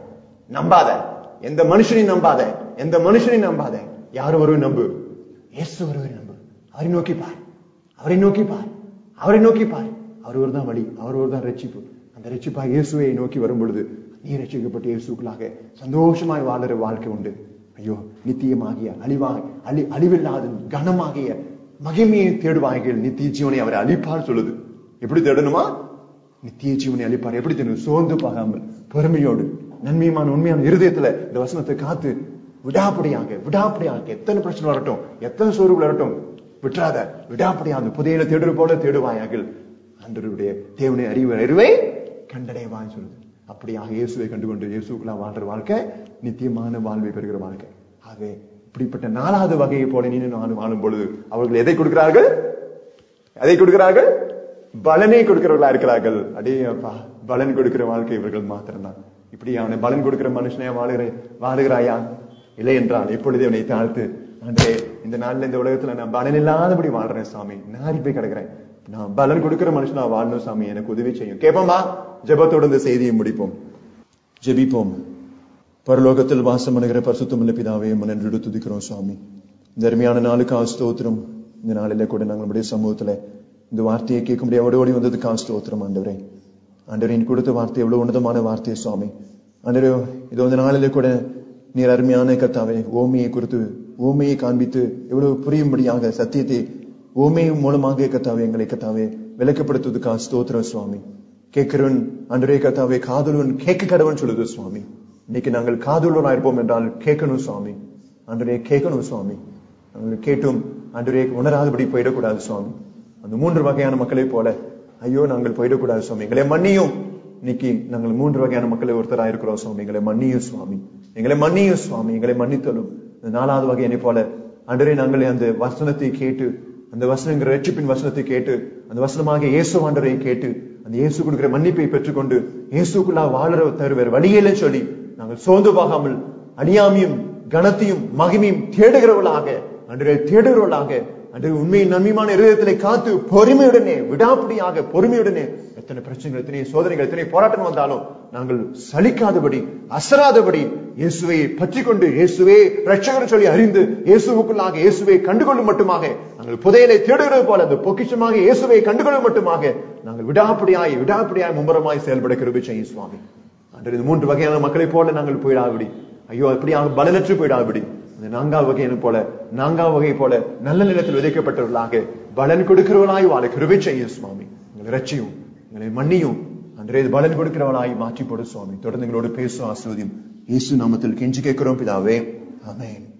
நம்பாத எந்த மனுஷனையும் நம்பாத எந்த மனுஷனையும் நம்பாத யார் ஒருவன் நம்பு இயேசு ஒருவரை நம்பு அவரை நோக்கி பார் அவரை நோக்கி பார் அவரை நோக்கி பார் அவர் ஒரு தான் வழி அவர் ஒரு தான் ரட்சிப்பு அந்த ரட்சிப்பா இயேசுவை நோக்கி வரும் பொழுது நீ ரட்சிக்கப்பட்ட இயேசுக்களாக சந்தோஷமாய் வாழுற வாழ்க்கை உண்டு ஐயோ நித்தியமாகிய அழிவாக அழி அழிவில்லாத கனமாகிய மகிமையை தேடுவார்கள் நித்திய ஜீவனை அவர் அழிப்பார் சொல்லுது எப்படி தேடணுமா நித்திய ஜீவனை அளிப்பார் எப்படி தெரியும் சோர்ந்து பார்க்காமல் பொறுமையோடு நன்மையுமான உண்மையான இருதயத்துல இந்த வசனத்தை காத்து விடாப்படியாக விடாப்படியாக எத்தனை பிரச்சனை வரட்டும் எத்தனை சோர்வுகள் வரட்டும் விட்டுறாத விடாப்படியாக புதையில தேடுற போல தேடுவாயார்கள் அன்றருடைய தேவனை அறிவு அறிவை கண்டடைவான்னு சொல்லுது அப்படியாக இயேசுவை கண்டுகொண்டு இயேசுக்குள்ளா வாழ்ற வாழ்க்கை நித்தியமான வாழ்வை பெறுகிற வாழ்க்கை ஆகவே இப்படிப்பட்ட நாலாவது வகையை போல நீ நானும் வாழும் பொழுது அவர்கள் எதை கொடுக்கிறார்கள் எதை கொடுக்கிறார்கள் பலனை கொடுக்கிறவர்களா இருக்கிறார்கள் அடே அப்பா பலன் கொடுக்கிற வாழ்க்கை இவர்கள் மாத்திரம்தான் இப்படி அவனை பலன் கொடுக்கிற மனுஷனே வாழுகிற வாழுகிறாயா இல்லை என்றால் எப்பொழுது அவனை தாழ்த்து ஆண்டே இந்த நாள்ல இந்த உலகத்துல நான் பலன் இல்லாதபடி வாழ்றேன் சாமி நாரி போய் கிடக்குறேன் நான் பலன் கொடுக்கிற மனுஷனா வாழணும் சாமி எனக்கு உதவி செய்யும் கேட்போமா ஜெபத்தோடு இந்த செய்தியை முடிப்போம் ஜெபிப்போம் பரலோகத்தில் வாசம் பண்ணுகிற பரிசுத்தமுள்ள பிதாவே முன்னென்று துதிக்கிறோம் சுவாமி இந்த அருமையான நாளுக்கு ஸ்தோத்திரம் இந்த நாளில கூட நாங்கள் நம்முடைய சமூகத்துல இந்த வார்த்தையை கேட்க முடியாது ஓடி ஓடி வந்ததுக்கு ஸ்தோத்திரம் ஆண்டவரே ஆண்டவரே நீ கொடுத்த வார்த்தை எவ்வளவு உன்னதமான வார்த்தை சுவாமி ஆண்டவரே இது இந்த நாளில கூட நீர் அருமையான கத்தாவே ஓமையை குறித்து ஓமையை காண்பித்து எவ்வளவு புரியும்படியாக சத்தியத்தை ஓமை மூலமாக கத்தாவே எங்களை கத்தாவே விளக்கப்படுத்துவதுக்கா ஸ்தோத்திரம் சுவாமி கேட்கிறவன் அன்றே கத்தாவே காதலவன் கேட்க கடவன் சொல்லுது சுவாமி இன்னைக்கு நாங்கள் காதலவனா இருப்போம் என்றால் கேட்கணும் சுவாமி அன்றே கேட்கணும் சுவாமி நாங்கள் கேட்டும் அன்றே உணராதபடி போயிடக்கூடாது சுவாமி அந்த மூன்று வகையான மக்களைப் போல ஐயோ நாங்கள் போயிடக்கூடாது சுவாமி எங்களை மன்னியும் இன்னைக்கு நாங்கள் மூன்று வகையான மக்களை ஒருத்தராக இருக்கிறோம் சுவாமி எங்களை மன்னியும் சுவாமி எங்களை மன்னியும் சுவாமி எங்களை மன்னித்தலும் இந்த நாலாவது வகையினை போல அன்றே நாங்கள் அந்த வசனத்தை கேட்டு
அந்த வசனங்கிற ரட்சிப்பின் வசனத்தை கேட்டு அந்த வசனமாக இயேசு ஆண்டரை கேட்டு அந்த இயேசு கொடுக்கிற மன்னிப்பை பெற்றுக்கொண்டு இயேசுக்குள்ளா வாழற தவிர வேறு வழியிலே சொல்லி நாங்கள் சோர்ந்து போகாமல் அழியாமையும் கனத்தையும் மகிமையும் தேடுகிறவர்களாக அன்றைய தேடுகிறவர்களாக அன்று உண்மையின் நன்மையான இருதயத்திலே காத்து பொறுமையுடனே விடாப்பிடியாக பொறுமையுடனே எத்தனை பிரச்சனைகள் எத்தனை சோதனைகள் எத்தனை போராட்டம் வந்தாலும் நாங்கள் சலிக்காதபடி அசராதபடி இயேசுவை பற்றி கொண்டு இயேசுவே ரட்சகர் சொல்லி அறிந்து இயேசுவுக்குள்ளாக இயேசுவை கண்டுகொள்ளும் மட்டுமாக நாங்கள் புதையலை தேடுகிறது போல அந்த பொக்கிஷமாக இயேசுவை கண்டுகொள்ளும் மட்டுமாக நாங்கள் விடாப்பிடியாய் விடாப்பிடியாய் மும்முரமாய் செயல்பட கிருபை செய்யும் சுவாமி அன்று இந்த மூன்று வகையான மக்களை போல நாங்கள் போயிடாதபடி ஐயோ அப்படியாக பலனற்று போயிடாதபடி அந்த நான்காவது வகையினை போல நான்காவது வகை போல நல்ல நிலத்தில் விதைக்கப்பட்டவர்களாக பலன் கொடுக்கிறவர்களாய் வாழ கிருபை செய்யும் சுவாமி எங்களை ரட்சியும் எங்களை மன்னியும் அன்றே இது பலன் கொடுக்கிறவளாய் மாற்றி போடு சுவாமி தொடர்ந்து எங்களோடு பேசும் ஆசிர்வதியும் இயேசு நாமத்தில் கெஞ்சி கேட்கிறோம் பிதாவே ஆமென்